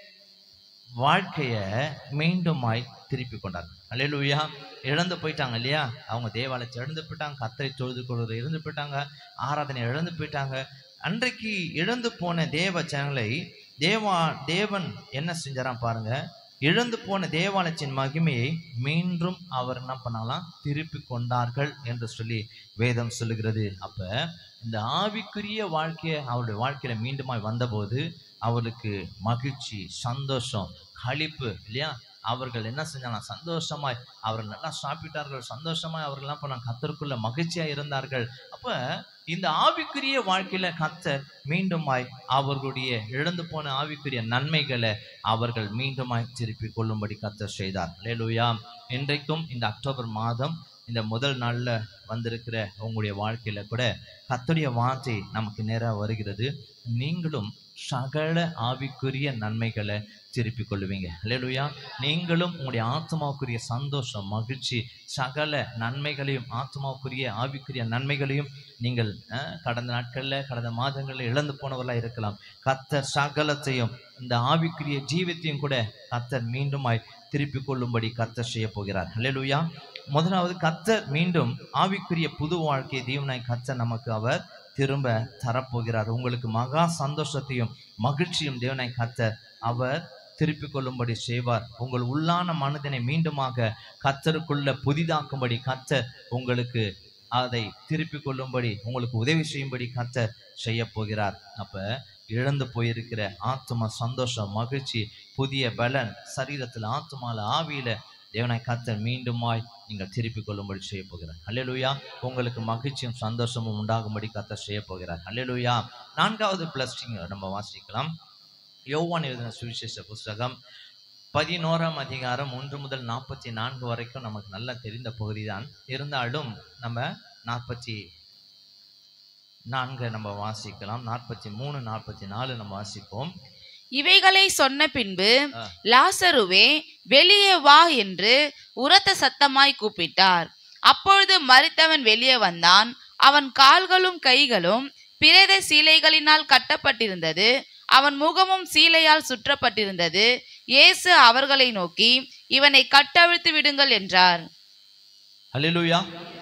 வாழ்க்கைய மீண்டுமாய் திருப்பி கொண்டார்கள் அல்லேலூயா இழந்து போயிட்டாங்க இல்லையா அவங்க தேவாலயத்தை இழந்து போயிட்டாங்க கத்தரை தொழுது கொள்வதை இழந்து போயிட்டாங்க ஆராதனை இழந்து போயிட்டாங்க அன்றைக்கு இழந்து போன தேவ ஜனங்களை தேவா தேவன் என்ன செஞ்சாராம் பாருங்க இழந்து போன தேவாலயத்தின் மகிமையை மீண்டும் அவர் என்ன பண்ணாலாம் திருப்பி கொண்டார்கள் என்று சொல்லி வேதம் சொல்லுகிறது அப்ப இந்த ஆவிக்குரிய வாழ்க்கையை அவருடைய வாழ்க்கையில மீண்டுமாய் வந்தபோது அவருக்கு மகிழ்ச்சி சந்தோஷம் களிப்பு இல்லையா அவர்கள் என்ன செஞ்சாங்க சந்தோஷமாய் அவர்கள் நல்லா சாப்பிட்டார்கள் சந்தோஷமாய் அவர்கள் என்ன பண்ணாங்க கத்தருக்குள்ள மகிழ்ச்சியா இருந்தார்கள் அப்ப இந்த ஆவிக்குரிய வாழ்க்கையில கத்தர் மீண்டுமாய் அவர்களுடைய இழந்து போன ஆவிக்குரிய நன்மைகளை அவர்கள் மீண்டுமாய் திருப்பி கொள்ளும்படி கத்தர் செய்தார் லேலுயா இன்றைக்கும் இந்த அக்டோபர் மாதம் இந்த முதல் நாள்ல வந்திருக்கிற உங்களுடைய வாழ்க்கையில கூட கத்தருடைய வார்த்தை நமக்கு நேராக வருகிறது நீங்களும் சகல ஆவிக்குரிய நன்மைகளை திருப்பி கொள்ளுவீங்க இல்லையா நீங்களும் உங்களுடைய ஆத்மாவுக்குரிய சந்தோஷம் மகிழ்ச்சி சகல நன்மைகளையும் ஆத்மாவுக்குரிய ஆவிக்குரிய நன்மைகளையும் நீங்கள் அஹ், கடந்த நாட்களில் கடந்த மாதங்களில் இழந்து போனவர்களாக இருக்கலாம் கத்தர் சகலத்தையும் இந்த ஆவிக்குரிய ஜீவத்தையும் கூட கத்தர் மீண்டுமாய் திருப்பி கொள்ளும்படி கத்தர் செய்ய போகிறார் அல்லேலூயா முதலாவது கத்தர் மீண்டும் ஆவிக்குரிய புது வாழ்க்கை தீவனாய் கத்தர் நமக்கு அவர் திரும்ப தரப்போகிறார் உங்களுக்கு மகா சந்தோஷத்தையும் மகிழ்ச்சியும் தேவனாய் கத்தர் அவர் திருப்பிக் கொள்ளும்படி செய்வார் உங்கள் உள்ளான மனதினை மீண்டுமாக கத்தருக்குள்ள புதிதாக்கும்படி கத்தர் உங்களுக்கு அதை திருப்பிக் கொள்ளும்படி உங்களுக்கு உதவி செய்யும்படி கத்தர் செய்ய போகிறார் அப்ப இழந்து போயிருக்கிற ஆத்ம சந்தோஷம் மகிழ்ச்சி புதிய பலன் சரீரத்தில் ஆத்மால ஆவியில தேவனை கத்தர் மீண்டுமாய் நீங்கள் திருப்பிக் கொள்ளும்படி செய்ய போகிறார் அல்லேலூயா உங்களுக்கு மகிழ்ச்சியும் சந்தோஷமும் உண்டாகும்படி கத்தர் செய்ய போகிறார் அல்லேலூயா நான்காவது பிளஸ் நம்ம வாசிக்கலாம் யோவான் எழுதின சுவிசேஷ புஸ்தகம் பதினோராம் அதிகாரம் ஒன்று முதல் நாற்பத்தி நான்கு வரைக்கும் நமக்கு நல்லா தெரிந்த பகுதி தான் இருந்தாலும் நம்ம நாற்பத்தி நான்கு நம்ம வாசிக்கலாம் நாற்பத்தி மூணு நாற்பத்தி நாலு நம்ம வாசிப்போம் இவைகளை சொன்ன பின்பு ஆ. லாசருவே வெளியே வா என்று உரத்த சத்தமாய் கூப்பிட்டார் அப்பொழுது மரித்தவன் வெளியே வந்தான் அவன் கால்களும் கைகளும் பிரேத சீலைகளினால் கட்டப்பட்டிருந்தது அவன் முகமும் சீலையால் சுற்றப்பட்டிருந்தது இயேசு அவர்களை நோக்கி இவனை கட்டவிழ்த்து விடுங்கள் என்றார் அல்லேலூயா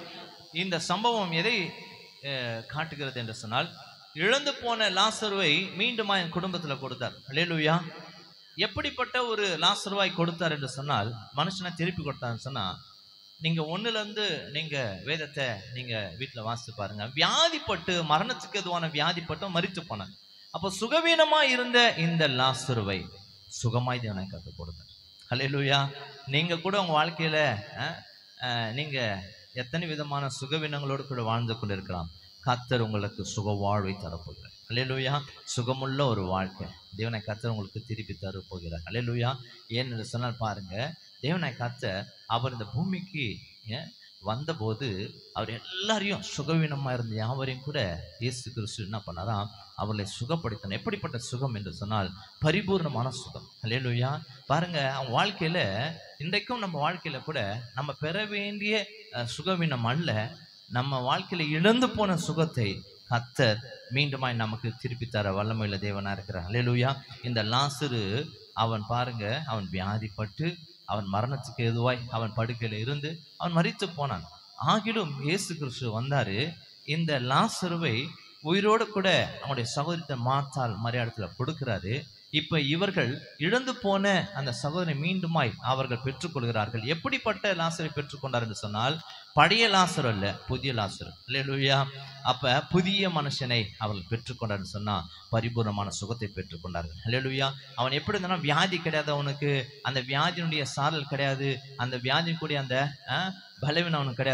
இந்த சம்பவம் எதை அஹ், காட்டுகிறது என்று சொன்னால் இழந்து போன லாசருவை மீண்டுமா என் குடும்பத்துல கொடுத்தார் அல்லேலூயா எப்படிப்பட்ட ஒரு லாசருவாய் கொடுத்தார் என்று சொன்னால் மனுஷனை திருப்பி கொடுத்தாருன்னு சொன்னா நீங்க ஒண்ணுல இருந்து நீங்க வேதத்தை நீங்க வீட்டுல வாசித்து பாருங்க வியாதிப்பட்டு மரணத்துக்கு எதுவான வியாதிப்பட்டு மரித்து போனாங்க அப்போ சுகவீனமா இருந்த இந்த லாசருவை சுகமாய் தேவனை கற்றுக் கொடுத்தார் அல்லேலூயா நீங்க கூட உங்க வாழ்க்கையில அஹ், அஹ், நீங்க எத்தனை விதமான சுகவீனங்களோடு கூட வாழ்ந்து கொண்டிருக்கலாம் கத்தர் உங்களுக்கு சுக வாழ்வை தரப்போகிறார் அல்லேலூயா சுகமுள்ள ஒரு வாழ்க்கை தேவனை கத்தர் உங்களுக்கு திருப்பி தரப்போகிறார் அல்லேலூயா ஏன் என்று சொன்னால் பாருங்க தேவனை கத்தர் அவர் இந்த பூமிக்கு ஏன், வந்தபோது அவர் எல்லாரையும் சுகவீனமா இருந்த யாவரையும் கூட இயேசு கிறிஸ்து என்ன பண்ணாராம் அவர்களை சுகப்படுத்தணும் எப்படிப்பட்ட சுகம் என்று சொன்னால் பரிபூர்ணமான சுகம் அல்லேலூயா பாருங்க அவன் வாழ்க்கையில இன்றைக்கும் நம்ம வாழ்க்கையில கூட நம்ம பெற வேண்டிய அஹ், சுகவீனம் அல்ல நம்ம வாழ்க்கையில இழந்து போன சுகத்தை கத்தர் மீண்டுமாய் நமக்கு திருப்பி தர வல்லமையுள்ள தேவனா இருக்கிறார் அல்லேலூயா இந்த லாசரு அவன் பாருங்க அவன் வியாதிப்பட்டு அவன் மரணத்துக்கு எதுவாய் அவன் படுக்கையில இருந்து அவன் மரித்து போனான் ஆகிலும் இயேசு கிறிஸ்து வந்தாரு இந்த லாசருவை உயிரோடு கூட அவனுடைய சகோதரத்தை மாத்தால் மரியாதத்துல கொடுக்கிறாரு இப்ப இவர்கள் இழந்து போன அந்த சகோதரி மீண்டுமாய் அவர்கள் பெற்றுக்கொள்கிறார்கள் எப்படிப்பட்ட லாசரை பெற்றுக்கொண்டார் என்று சொன்னால் பழைய லாசர் அல்ல புதிய லாசர் இல்லையா அப்ப புதிய மனுஷனை அவர்கள் பெற்றுக்கொண்டார்னு சொன்னா பரிபூர்ணமான சுகத்தை பெற்றுக்கொண்டார்கள் இல்லையா அவன் எப்படி இருந்தாலும் வியாதி கிடையாது அவனுக்கு அந்த வியாதியினுடைய சாரல் கிடையாது அந்த வியாதி கூடிய அந்த அஹ், பலவீனம் அவனுக்கு கிடையாது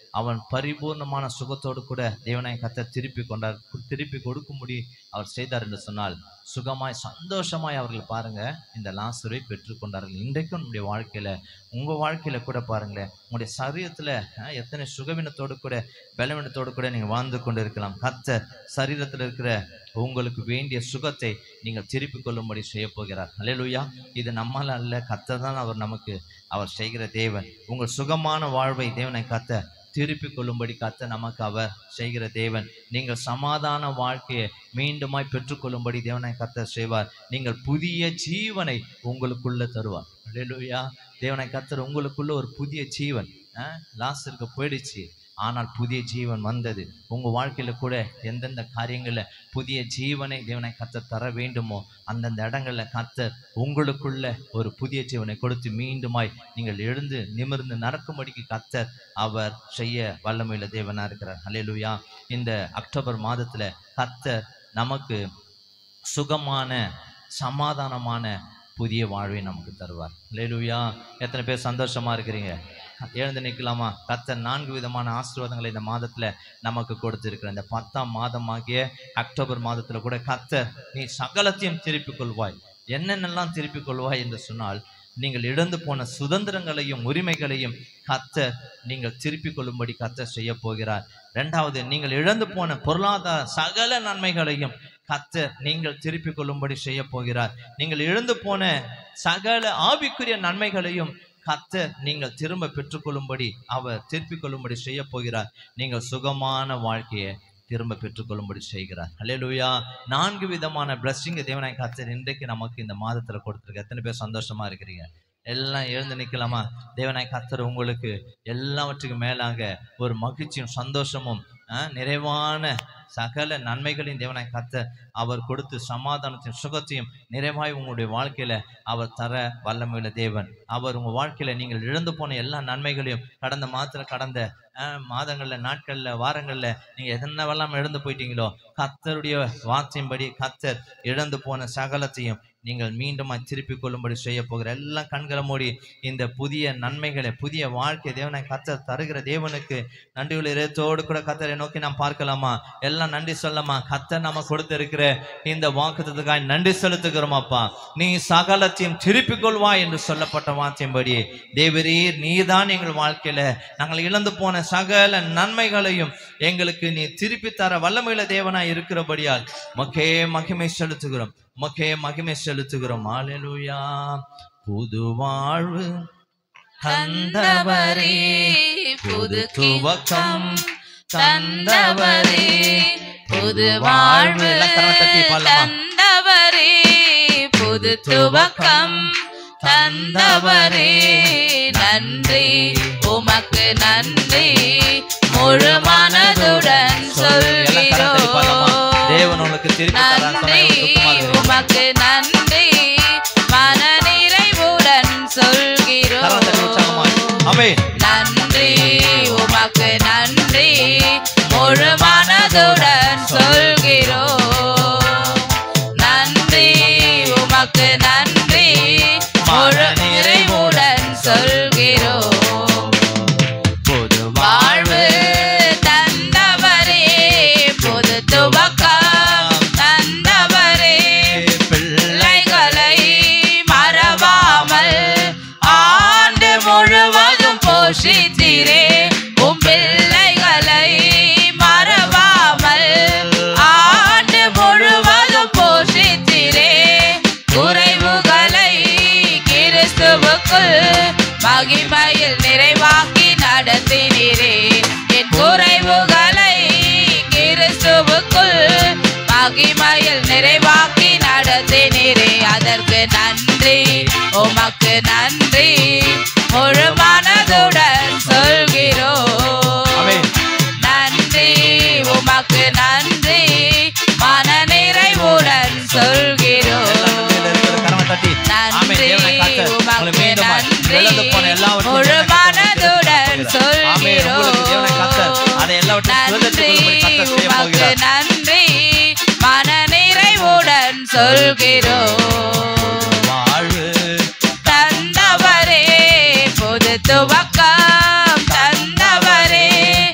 அவன் பரிபூர்ணமான சுகத்தோடு கூட தேவனை கத்தர் திருப்பி கொண்டார் கு- திருப்பி கொடுக்கும்படி அவர் செய்தார் என்று சொன்னால் சுகமாய் சந்தோஷமாய் அவர்கள் பாருங்க இந்த லாசரை பெற்றுக்கொண்டார்கள் இன்றைக்கும் நம்முடைய வாழ்க்கையில உங்க வாழ்க்கையில கூட பாருங்களேன் உங்களுடைய சரீரத்துல அஹ், எத்தனை சுகவீனத்தோடு கூட பலவீனத்தோடு கூட நீங்க வாழ்ந்து கொண்டு இருக்கலாம் கத்தர் சரீரத்தில் இருக்கிற உங்களுக்கு வேண்டிய சுகத்தை நீங்கள் திருப்பிக் கொள்ளும்படி செய்ய போகிறார் அல்லேலூயா இது நம்மால அல்ல கத்தர் தான் அவர் நமக்கு அவர் செய்கிற தேவன் உங்கள் சுகமான வாழ்வை தேவனை கத்த திருப்பிக் கொள்ளும்படி கத்த நமக்கு அவர் செய்கிற தேவன் நீங்கள் சமாதான வாழ்க்கையை மீண்டுமாய் பெற்றுக்கொள்ளும்படி தேவனை கத்த செய்வார் நீங்கள் புதிய ஜீவனை உங்களுக்குள்ள தருவார் அல்லேலூயா தேவனை கத்தர் உங்களுக்குள்ள ஒரு புதிய ஜீவன் லாஸ்டருக்கு போயிடுச்சு ஆனால் புதிய ஜீவன் வந்தது உங்க வாழ்க்கையில கூட எந்தெந்த காரியங்கள்ல புதிய ஜீவனை தேவனை கத்தர் தர வேண்டுமோ அந்தந்த இடங்கள்ல கத்தர் உங்களுக்குள்ள ஒரு புதிய ஜீவனை கொடுத்து மீண்டுமாய் நீங்கள் எழுந்து நிமிர்ந்து நடக்கும்படிக்கு கத்தர் அவர் செய்ய வல்லமையுள்ள தேவனா இருக்கிறார் அல்லேலூயா இந்த அக்டோபர் மாதத்துல கத்தர் நமக்கு சுகமான சமாதானமான புதிய வாழ்வை நமக்கு தருவார் அல்லேலூயா எத்தனை பேர் சந்தோஷமா இருக்கிறீங்க எழுந்து நிற்கலாமா கத்தர் நான்கு விதமான ஆசீர்வாதங்களை இந்த மாதத்துல நமக்கு கொடுத்திருக்கிற இந்த பத்தாம் மாதமாகிய அக்டோபர் மாதத்துல கூட கத்தர் நீ சகலத்தையும் திருப்பிக் கொள்வாய் என்னென்னலாம் திருப்பிக் கொள்வாய் என்று சொன்னால் நீங்கள் இழந்து போன சுதந்திரங்களையும் உரிமைகளையும் கத்தர் நீங்கள் திருப்பிக் கொள்ளும்படி கத்தர் செய்ய போகிறார் இரண்டாவது நீங்கள் இழந்து போன பொருளாதார சகல நன்மைகளையும் கத்தர் நீங்கள் திருப்பிக் கொள்ளும்படி செய்ய போகிறார் நீங்கள் இழந்து போன சகல ஆவிக்குரிய நன்மைகளையும் கத்தர் நீங்கள் திரும்ப பெற்றுக்கொள்ளும்படி அவர் திருப்பிக் கொள்ளும்படி செய்ய போகிறார் நீங்கள் சுகமான வாழ்க்கையை திரும்ப பெற்றுக்கொள்ளும்படி செய்கிறார் அல்லேலூயா நான்கு விதமான பிளஸ்ஸிங் தேவனாய் கத்தர் இன்றைக்கு நமக்கு இந்த மாதத்துல கொடுத்துருக்கு எத்தனை பேர் சந்தோஷமா இருக்கிறீங்க எல்லாம் எழுந்து நிக்கலாமா தேவனாய் கத்தர் உங்களுக்கு எல்லாவற்றுக்கும் மேலாக ஒரு மகிழ்ச்சியும் சந்தோஷமும் ஆஹ், நிறைவான சகல நன்மைகளையும் தேவனாய் கத்தர் அவர் கொடுத்து சமாதானத்தையும் சுகத்தையும் நிறைவாய் உங்களுடைய வாழ்க்கையில அவர் தர வல்லமையுள்ள தேவன் அவர் உங்க வாழ்க்கையில நீங்கள் இழந்து போன எல்லா நன்மைகளையும் கடந்த மாதத்துல கடந்த ஆஹ், மாதங்கள்ல நாட்கள்ல வாரங்கள்ல நீங்க என்னவெல்லாம் இழந்து போயிட்டீங்களோ கத்தருடைய வார்த்தையின்படி கத்தர் இழந்து போன சகலத்தையும் நீங்கள் மீண்டும் திருப்பிக் கொள்ளும்படி செய்ய போகிற எல்லா கண்களை மூடி இந்த புதிய நன்மைகளை புதிய வாழ்க்கை தேவனை கத்தர் தருகிற தேவனுக்கு நன்றியுள்ள இதயத்தோடு கூட கத்தரை நோக்கி நாம் பார்க்கலாமா எல்லாம் நன்றி சொல்லமா கத்தர் நம்ம கொடுத்திருக்கிற இந்த வாக்குத்தத்துக்காய் நன்றி செலுத்துகிறோமாப்பா நீ சகலத்தையும் திருப்பிக் கொள்வாய் என்று சொல்லப்பட்ட வார்த்தையின்படி தேவரீர் நீதான் எங்கள் வாழ்க்கையில நாங்கள் இழந்து போன சகல நன்மைகளையும் எங்களுக்கு நீ திருப்பி தர வல்லமையுள்ள தேவனாய் இருக்கிறபடியால் மக்கே மகிமை செலுத்துகிறோம் மக்கே மகிமை செலுத்துகிறோம் ஆலெலுயா புது வாழ்வு தந்தவரே புது துவக்கம் தந்தவரே புது வாழ்வு எல்லாம் கரம் தட்டி பாடலாமா? தந்தவரே புது துவக்கம் தந்தவரே நன்றி உமக்கு நன்றி முழு மனதுடன் எல்லாம் கரம் தட்டி பாடலாமா? சொல்கிறோம் தேவன் உங்களுக்கு திருப்பி தரான்னு சொன்னா நன்றி எவ்வளவு துக்கமா இருக்கு. உமக்கு நன்றி மன நிறைவுடன் கரம் தட்டி உற்சாகமாய். சொல்கிறோம் ஆமென். நன்றி உமக்கு நன்றி முழு மனதுடன் சொல்கிறோம் நன்றி உமக்கு நன்றி முழு நிறைவுடன் சொல்கிறோம் புது வாழ்வு தந்தவரே புது துவக்கம் தந்தவரே பிள்ளைகளை மறவாமல் ஆண்டு முழுவதும் போஷித்தீரே உம் பிள்ளைகளை மறவாமல் ஆண்டு முழுவதும் போஷித்தீரே குறைவுகளை கிறிஸ்துவுக்குள் மகிமையில் நிறைவாக்கி நடத்தினீரே என் குறைவுகளை கிறிஸ்துவுக்குள் மகிமையில் நிறைவாக்கி நடத்தினீரே அதற்கு நன்றி உமக்கு நன்றி முழு மனதுடன் சொல்கிறோம் ஆமென். நன்றி உமக்கு நன்றி மன நிறைவுடன் சொல்கிறோம் கரமை தட்டி ஆமென். நன்றி தேவனை காக்க உங்களை உமக்கு மீண்டுமாய் நன்றி இழந்து போன எல்லாவற்றையும் முழு தேவனை காக்க மனதுடன் ஆமென். உங்களுக்கு தேவனை காக்க சொல்கிறோம் அதை எல்லாவற்றையும் நன்றி சுதந்திரத்துக் கொள்ளும்படி கர்த்தர் செய்ய உமக்கு போகிறார். நன்றி மன நிறைவுடன் சொல்கிறோம் வாழ்வு தந்தவரே புது துவக்கம் தந்தவரே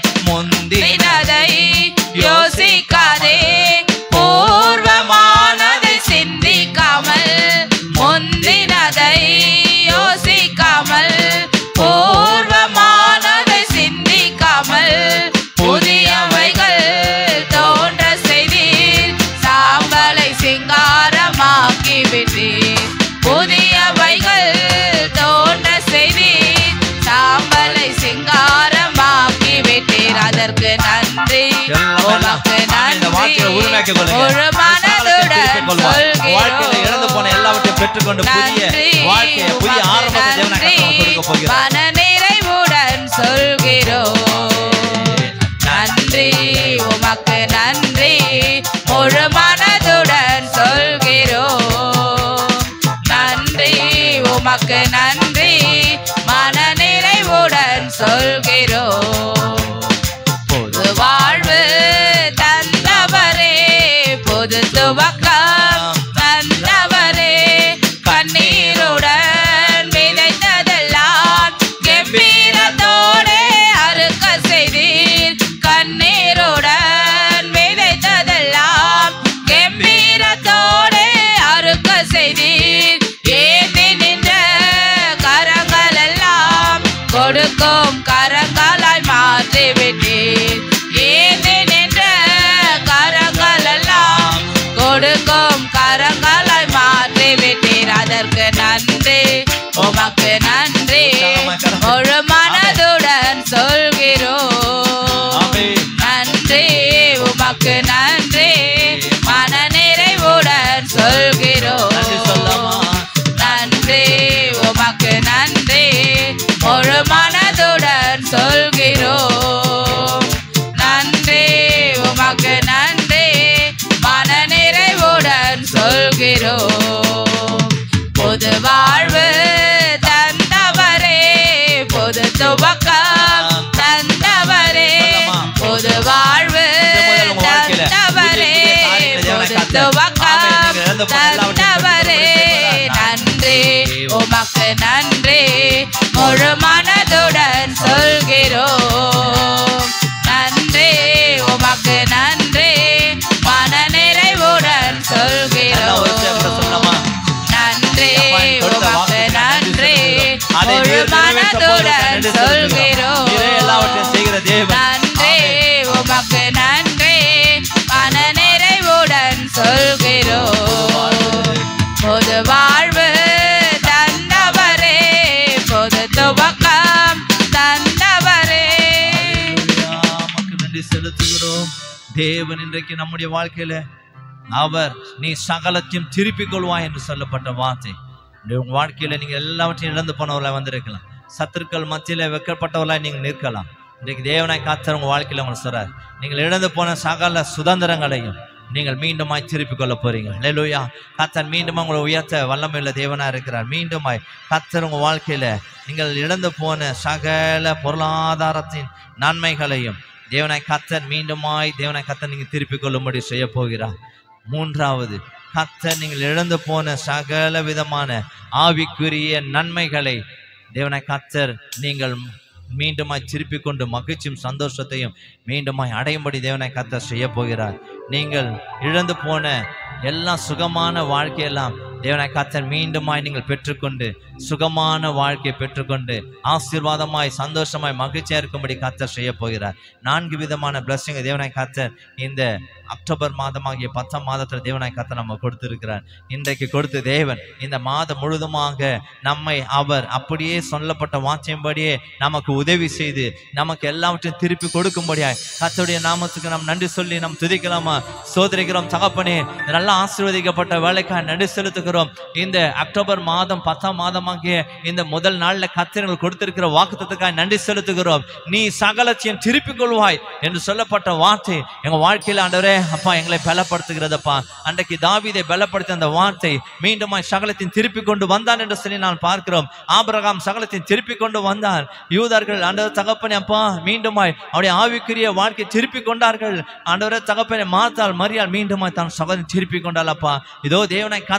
முந்தினதை யோசிக்காதே பூர்வமானதை சிந்திக்காமல் முந்தினதை யோசிக்காமல் பூர்வமானதை சிந்திக்காமல் புதியவைகள் தோன்ற செய்தீர் சாம்பலை சிங்காரமாக்கி விட்டீர் புதியவைகள் தோன்ற செய்தீர் சாம்பலை சிங்காரமாக்கி விட்டீர் அதற்கு நன்றி உமக்கு இந்த வாழ்க்கையை நன்றி உருவாக்கிக் கொள்ளுங்க. ஒரு மனதுடன் வாழ்க்கையில இழந்து போன எல்லாவற்றையும் பெற்றுக்கொண்டு புதிய வாழ்க்கையை புதிய ஆரம்பத்தை தேவனை கர்த்தர் கொடுக்க போகிறார் மன நிறைவுடன் சொல்கிறோம் நன்றி உமக்கு நன்றி முழு மனதுடன் சொல்கிறோம் நன்றி உமக்கு நன்றி மன நிறைவுடன் சொல்கிறோம் புது வாழ்வு தந்தவரே புது துவக்கம் தந்தவரே கண்ணீருடன் விதைத்ததெல்லாம் கம்பீரத்தோடே அறுக்க செய்தீர் கண்ணீருடன் விதைத்ததெல்லாம் கம்பீரத்தோடே அறுக்க செய்தீர் ஏந்தி நின்ற கரங்கள் எல்லாம் கொடுக்கும் கரங்களாய் மாற்றி விட்டீர் ஏந்தி நின்ற கரங்கள் எல்லாம் கொடுக்கும் கரங்களாய் மாற்றி விட்டீர் அதற்கு நன்றி உமக்கு நன்றி முழு மனதுடன் சொல்கிறோம் ஆமென். நன்றி உமக்கு நன்றி மன நிறைவுடன் சொல்கிறோம் நன்றி சொல்லாமா? நன்றி உமக்கு நன்றி முழு மனதுடன் சொல்கிறோம் நன்றி உமக்கு நன்றி மன நிறைவுடன் சொல்கிறோம் புது வாழ்வு தந்தவரே புது துவக்கம் தந்தவரே புது வாழ்வு தந்தவரே புது துவக்கம் தந்தவரே நன்றி உமக்கு நன்றி முழு மனதுடன் சொல்கிறோம் நன்றி உமக்கு நன்றி மன நிறைவுடன் எல்லாம் ஒரு சேர்ந்து சொல்கிறோம் சொல்லலாமா? நன்றி அப்பா, நீ கொடுத்த உமக்கு வாக்குக்கு நன்றி அதை முழு நீர் நிறைவேற்ற போவதற்கு மனதுடன் நன்றி செலுத்துகிறோம். நீரே எல்லாவற்றையும் செய்கிற தேவன். நன்றி உமக்கு நன்றி மன நிறைவுடன் சொல்கிறோம் பொது வாழ்வு தந்தவரே பொது துவக்கம் தந்தவரே உமக்கு நன்றி செலுத்துகிறோம் தேவன் இன்றைக்கு நம்முடைய வாழ்க்கையில அவர் நீ சகலத்தையும் திருப்பிக் கொள்வாய் என்று சொல்லப்பட்ட வார்த்தை இந்த உங்க வாழ்க்கையில நீங்க எல்லாவற்றையும் இழந்து போனவர்களாய் வந்திருக்கலாம் சத்துருக்கள் மத்தியில வெக்கப்பட்டவர்களாய் நீங்க நிற்கலாம் இன்றைக்கு தேவனாய் காத்தர் உங்க வாழ்க்கையில உங்களுக்கு சொல்றார் நீங்கள் இழந்து போன சகல சுதந்திரங்களையும் நீங்கள் மீண்டுமாய் திருப்பிக் கொள்ள போறீங்க ஹalleluya கத்தர் மீண்டும் உங்களை உயர்த்த வல்லமையுள்ள தேவனா இருக்கிறார் மீண்டுமாய் கத்தர் உங்க வாழ்க்கையில நீங்கள் இழந்து போன சகல பொருளாதாரத்தின் நன்மைகளையும் தேவனாய் கத்தர் மீண்டுமாய் தேவனாய் கத்தர் நீங்க திருப்பிக் கொள்ளும்படி செய்ய போகிறார் மூன்றாவது கத்தர் நீங்கள் இழந்து போன சகல விதமான ஆவிக்குரிய நன்மைகளை தேவனாய் கத்தர் நீங்கள் மீண்டுமாய் திருப்பிக் கொண்டு மகிழ்ச்சியும் சந்தோஷத்தையும் மீண்டுமாய் அடையும்படி தேவனாய் கத்தர் செய்ய போகிறார் நீங்கள் இழந்து போன எல்லா சுகமான வாழ்க்கையெல்லாம் தேவனாய் கத்தர் மீண்டுமாய் நீங்கள் பெற்றுக்கொண்டு சுகமான வாழ்க்கையை பெற்றுக்கொண்டு ஆசீர்வாதமாய் சந்தோஷமாய் மகிழ்ச்சியா இருக்கும்படி கத்தர் செய்ய போகிறார் நான்கு விதமான பிளஸ்ஸிங் தேவனாய் கத்தர் இந்த அக்டோபர் மாதமாகிய பத்தாம் மாதத்தில் தேவனாய் கத்தர் நம்ம கொடுத்திருக்கிறார் இன்றைக்கு கொடுத்த தேவன் இந்த மாதம் முழுதுமாக நம்மை அவர் அப்படியே சொல்லப்பட்ட வார்த்தையின்படியே நமக்கு உதவி செய்து நமக்கு எல்லாவற்றையும் திருப்பி கொடுக்கும்படியாய் கத்தருடைய நாமத்துக்கு நாம் நன்றி சொல்லி நாம் துதிக்கலாமா சோதரிக்கிறோம் தகப்பனே இந்த நல்ல ஆசீர்வதிக்கப்பட்ட வேலைக்காக நன்றி செலுத்துகிறோம் இந்த அக்டோபர் மாதம் பத்தாம் மாதமாகிய இந்த முதல் நாள்ல கத்திரங்கள் கொடுத்திருக்கிற வாக்குத்தத்துக்காக நன்றி செலுத்துகிறோம் நீ சகலத்தையும் திருப்பிக் கொள்வாய் என்று சொல்லப்பட்ட வார்த்தை எங்க வாழ்க்கையில ஆண்டவரே அப்பா எங்களை பலப்படுத்துகிறதப்பா அன்றைக்கு தாவீதை பலப்படுத்திய அந்த வார்த்தை மீண்டுமாய் சகலத்தையும் திருப்பி கொண்டு வந்தான் என்று சொல்லி நான் பார்க்கிறோம் ஆபிரகாம் சகலத்தையும் திருப்பி கொண்டு வந்தார் யூதர்கள் ஆண்டவர் தகப்பனே அப்பா மீண்டுமாய் அவருடைய ஆவிக்குரிய வாழ்க்கை திருப்பி கொண்டார்கள் ஆண்டவரே தகப்பனை மாத்தால் மரியாள் மீண்டுமாய் தான் சகலத்தையும் திருப்பி கொண்டாள் அப்பா இதோ தேவனை கத்தர் ஆண்டவரே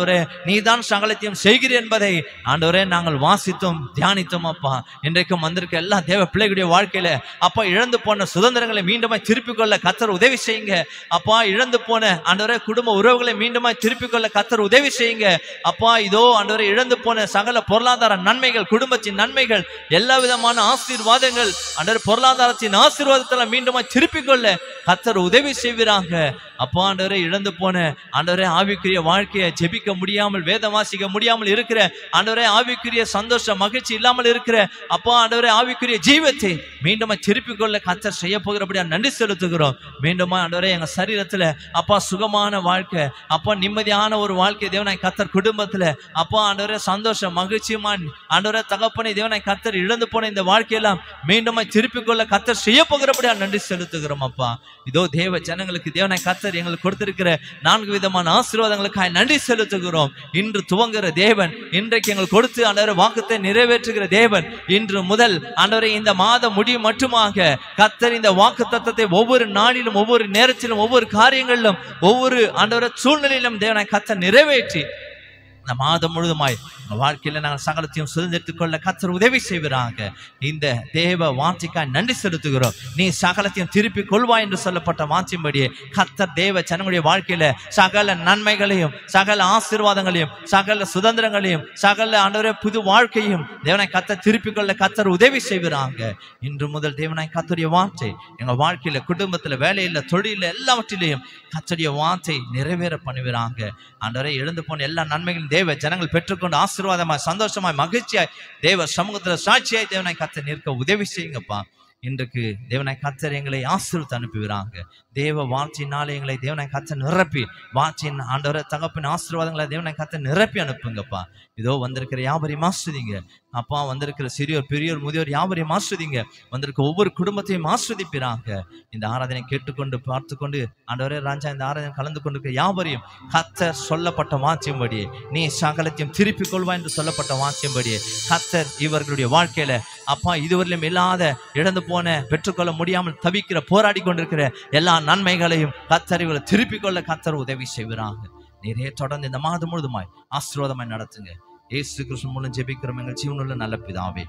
ஆண்டவரே நீதான் சகலத்தையும் செய்கிறீர் என்பதை ஆண்டவரே நாங்கள் வாசித்தோம் தியானித்தோம் அப்பா இன்றைக்கும் வந்திருக்க எல்லா தேவ பிள்ளைகளுடைய வாழ்க்கையில அப்பா இழந்து போன சுதந்திரங்களை மீண்டுமாய் திருப்பிக் கொள்ள கத்தர் உதவி செய்யுங்க அப்பா இழந்து போன ஆண்டவரே குடும்ப உறவுகளை மீண்டுமாய் திருப்பிக் கொள்ள கத்தர் உதவி செய்யுங்க அப்பா இதோ ஆண்டவரே இழந்து போன சகல பொருளாதார நன்மைகள் குடும்பத்தின் நன்மைகள் எல்லா விதமான ஆசீர்வாதங்கள் ஆண்டவர் பொருளாதாரத்தின் ஆசீர்வாதத்துல மீண்டுமாய் திருப்பிக் கொள்ள கத்தர் உதவி செய்வீராங்க அப்பா ஆண்டவரே இழந்து போன ஆண்டவரே ஆவிக்குரிய வாழ்க்கையை ஜெபிக்க முடியாமல் வேதம் வாசிக்க முடியாமல் இருக்கிற ஆண்டவரே ஆவிக்குரிய சந்தோஷம் மகிழ்ச்சி இல்லாமல் இருக்கிற அப்பா ஆண்டவரே ஆவிக்குரிய ஜீவத்தை மீண்டுமா திருப்பிக் கொள்ள கத்தர் செய்ய போகிறபடியா நன்றி செலுத்துகிறோம் மீண்டுமா ஆண்டவரே எங்க சரீரத்துல அப்பா சுகமான வாழ்க்கை அப்பா நிம்மதியான ஒரு வாழ்க்கை தேவனாய் கத்தர் குடும்பத்துல அப்பா ஆண்டவரே சந்தோஷம் மகிழ்ச்சியுமா ஆண்டவரே தகப்பனை தேவனாய் கத்தர் இழந்து போன இந்த வாழ்க்கையெல்லாம் மீண்டுமா திருப்பிக் கொள்ள கத்தர் செய்ய போகிறபடியா நன்றி செலுத்துகிறோம் அப்பா இதோ தேவ ஜனங்களுக்கு தேவனாய் கத்தர் எங்களுக்கு கொடுத்திருக்கிற நான்கு விதமான ஆசீர்வாதங்களுக்காக நன்றி செலுத்துகிறோம் இன்று துவங்குகிற தேவன் இன்றைக்கு எங்களுக்கு கொடுத்து ஆண்டவரை வாக்குத்தை நிறைவேற்றுகிற தேவன் இன்று முதல் ஆண்டவரை இந்த மாதம் முடியும் மட்டுமாக கத்தர் இந்த வாக்கு தத்தத்தை ஒவ்வொரு நாளிலும் ஒவ்வொரு நேரத்திலும் ஒவ்வொரு காரியங்களிலும் ஒவ்வொரு ஆண்டவர சூழ்நிலையிலும் தேவனாய் கத்தர் நிறைவேற்றி இந்த மாதம் முழுதுமாய் உங்க வாழ்க்கையில நாங்கள் சகலத்தையும் சுதந்திரத்துக் கொள்ள கத்தர் உதவி செய்வராங்க இந்த தேவ வார்த்தைக்காய் நன்றி செலுத்துகிறோம் நீ சகலத்தையும் திருப்பி கொள்வாய் என்று சொல்லப்பட்ட வார்த்தையின்படியே கத்தர் தேவ ஜனங்களுடைய வாழ்க்கையில சகல நன்மைகளையும் சகல ஆசீர்வாதங்களையும் சகல சுதந்திரங்களையும் சகல ஆண்டவரே புது வாழ்க்கையும் தேவனை கத்தர் திருப்பி கொள்ள கத்தர் உதவி செய்வராங்க இன்று முதல் தேவனாய் கத்தருடைய வார்த்தை எங்க வாழ்க்கையில குடும்பத்துல வேலையில தொழில எல்லாவற்றிலையும் கத்தருடைய வார்த்தை நிறைவேற பண்ணுகிறாங்க ஆண்டவரே எழுந்து போன எல்லா நன்மைகளும் தேவ ஜனங்கள் பெற்றுக்கொண்டு ஆசீர்வாதமாய் சந்தோஷமாய் மகிழ்ச்சியாய் தேவ சமூகத்துல சாட்சியாய் தேவனாய் கத்த நிற்க உதவி செய்யுங்கப்பா இன்றைக்கு தேவனாய் கத்தர் எங்களை ஆசீர்வத்து அனுப்புகிறாங்க தேவ வார்த்தையினாலே எங்களை தேவனாய் கத்த நிரப்பி வார்த்தையின் ஆண்டவரை தகப்பின் ஆசீர்வாதங்களை தேவனாய் கத்த நிரப்பி அனுப்புங்கப்பா இதோ வந்திருக்கிற யாவரையும் ஆஸ்வதிங்க அப்பா வந்திருக்கிற சிறியோர் பெரியோர் முதியோர் யாவரையும் ஆஸ்வதிங்க வந்திருக்க ஒவ்வொரு குடும்பத்தையும் ஆஸ்வதிப்பிறாங்க இந்த ஆராதனை கேட்டுக்கொண்டு பார்த்து கொண்டு ஆண்டவரே ராஜா இந்த ஆராதனை கலந்து கொண்டிருக்க யாவரையும் கத்தர் சொல்லப்பட்ட வாக்கியம்படியே நீ சகலத்தையும் திருப்பிக் கொள்வா என்று சொல்லப்பட்ட வாக்கியம்படியே கத்தர் இவர்களுடைய வாழ்க்கையில அப்பா இதுவரையிலும் இல்லாத இழந்து போன பெற்றுக்கொள்ள முடியாமல் தவிக்கிற போராடி கொண்டிருக்கிற எல்லா நன்மைகளையும் கத்தர் இவர்களை திருப்பிக் கொள்ள கத்தர் உதவி செய்கிறாங்க நிறைய தொடர்ந்து இந்த மாதம் முழுதுமாய் ஆசீர்வாதமாய் நடத்துங்க இயேசு கிருஷ்ணன் மூலம் ஜெபிக்கிறோம் எங்கள் ஜீவனுள்ள நல்ல பிதாவே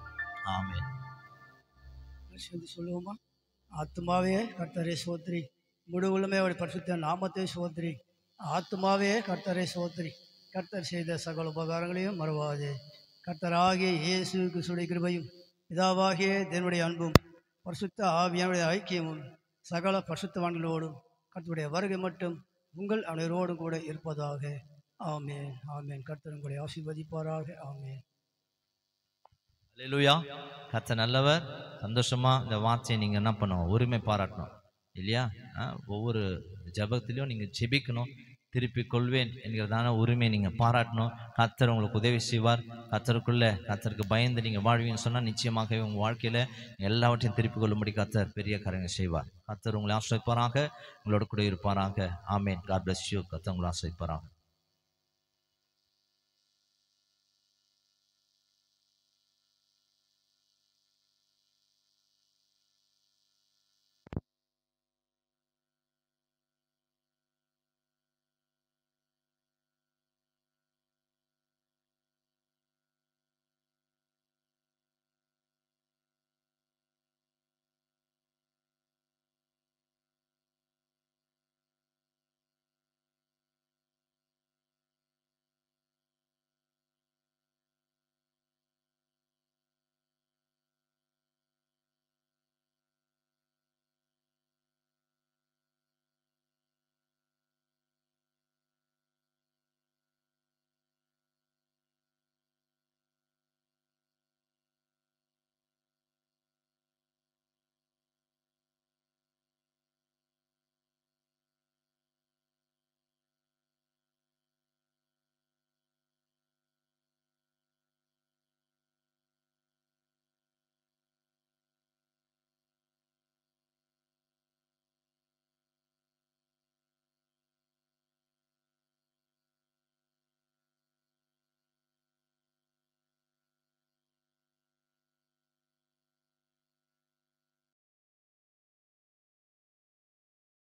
ஆமென் சேர்ந்து சொல்லுவோமா ஆத்மாவே கர்த்தரை சோத்ரி முழுவலுமே அவருடைய பரிசுத்த நாமத்தை சோத்ரி ஆத்மாவே கர்த்தரை சோத்ரி கர்த்தர் செய்த சகல உபகாரங்களையும் மறவாதே கர்த்தராகிய இயேசு கிறிஸ்துடைய கிருபையும் பிதாவாகிய தேவனுடைய அன்பும் பரிசுத்த ஆவியானுடைய ஐக்கியமும் சகல பரிசுத்தவான்களோடும் கர்த்தருடைய வருகை மட்டும் உங்கள் அனைவரோடும் கூட இருப்பதாக ஆமென் ஆமென் கர்த்தர் உங்களை ஆசீர்வதிப்பாராக ஆமென் அல்லேலூயா கத்த நல்லவர் சந்தோஷமா இந்த வார்த்தையை நீங்க என்ன பண்ணணும் உரிமை பாராட்டணும் இல்லையா ஆ, ஒவ்வொரு ஜெபத்திலையும் நீங்க ஜெபிக்கணும் திருப்பி கொள்வேன் என்கிறதான உரிமையை நீங்க பாராட்டணும் கத்தர் உங்களுக்கு உதவி செய்வார் கத்தருக்குள்ள கத்தருக்கு பயந்து நீங்க வாழ்வீங்கன்னு சொன்னா நிச்சயமாகவே உங்க வாழ்க்கையில எல்லாவற்றையும் திருப்பி கொள்ளும்படி கத்தர் பெரிய காரியங்கள் செய்வார் கத்தர் உங்களை ஆசிரியப்பாராக உங்களோட கூட இருப்பாராக ஆமேன் காட் bless you கத்தர் உங்களை ஆசிரியப்பாராக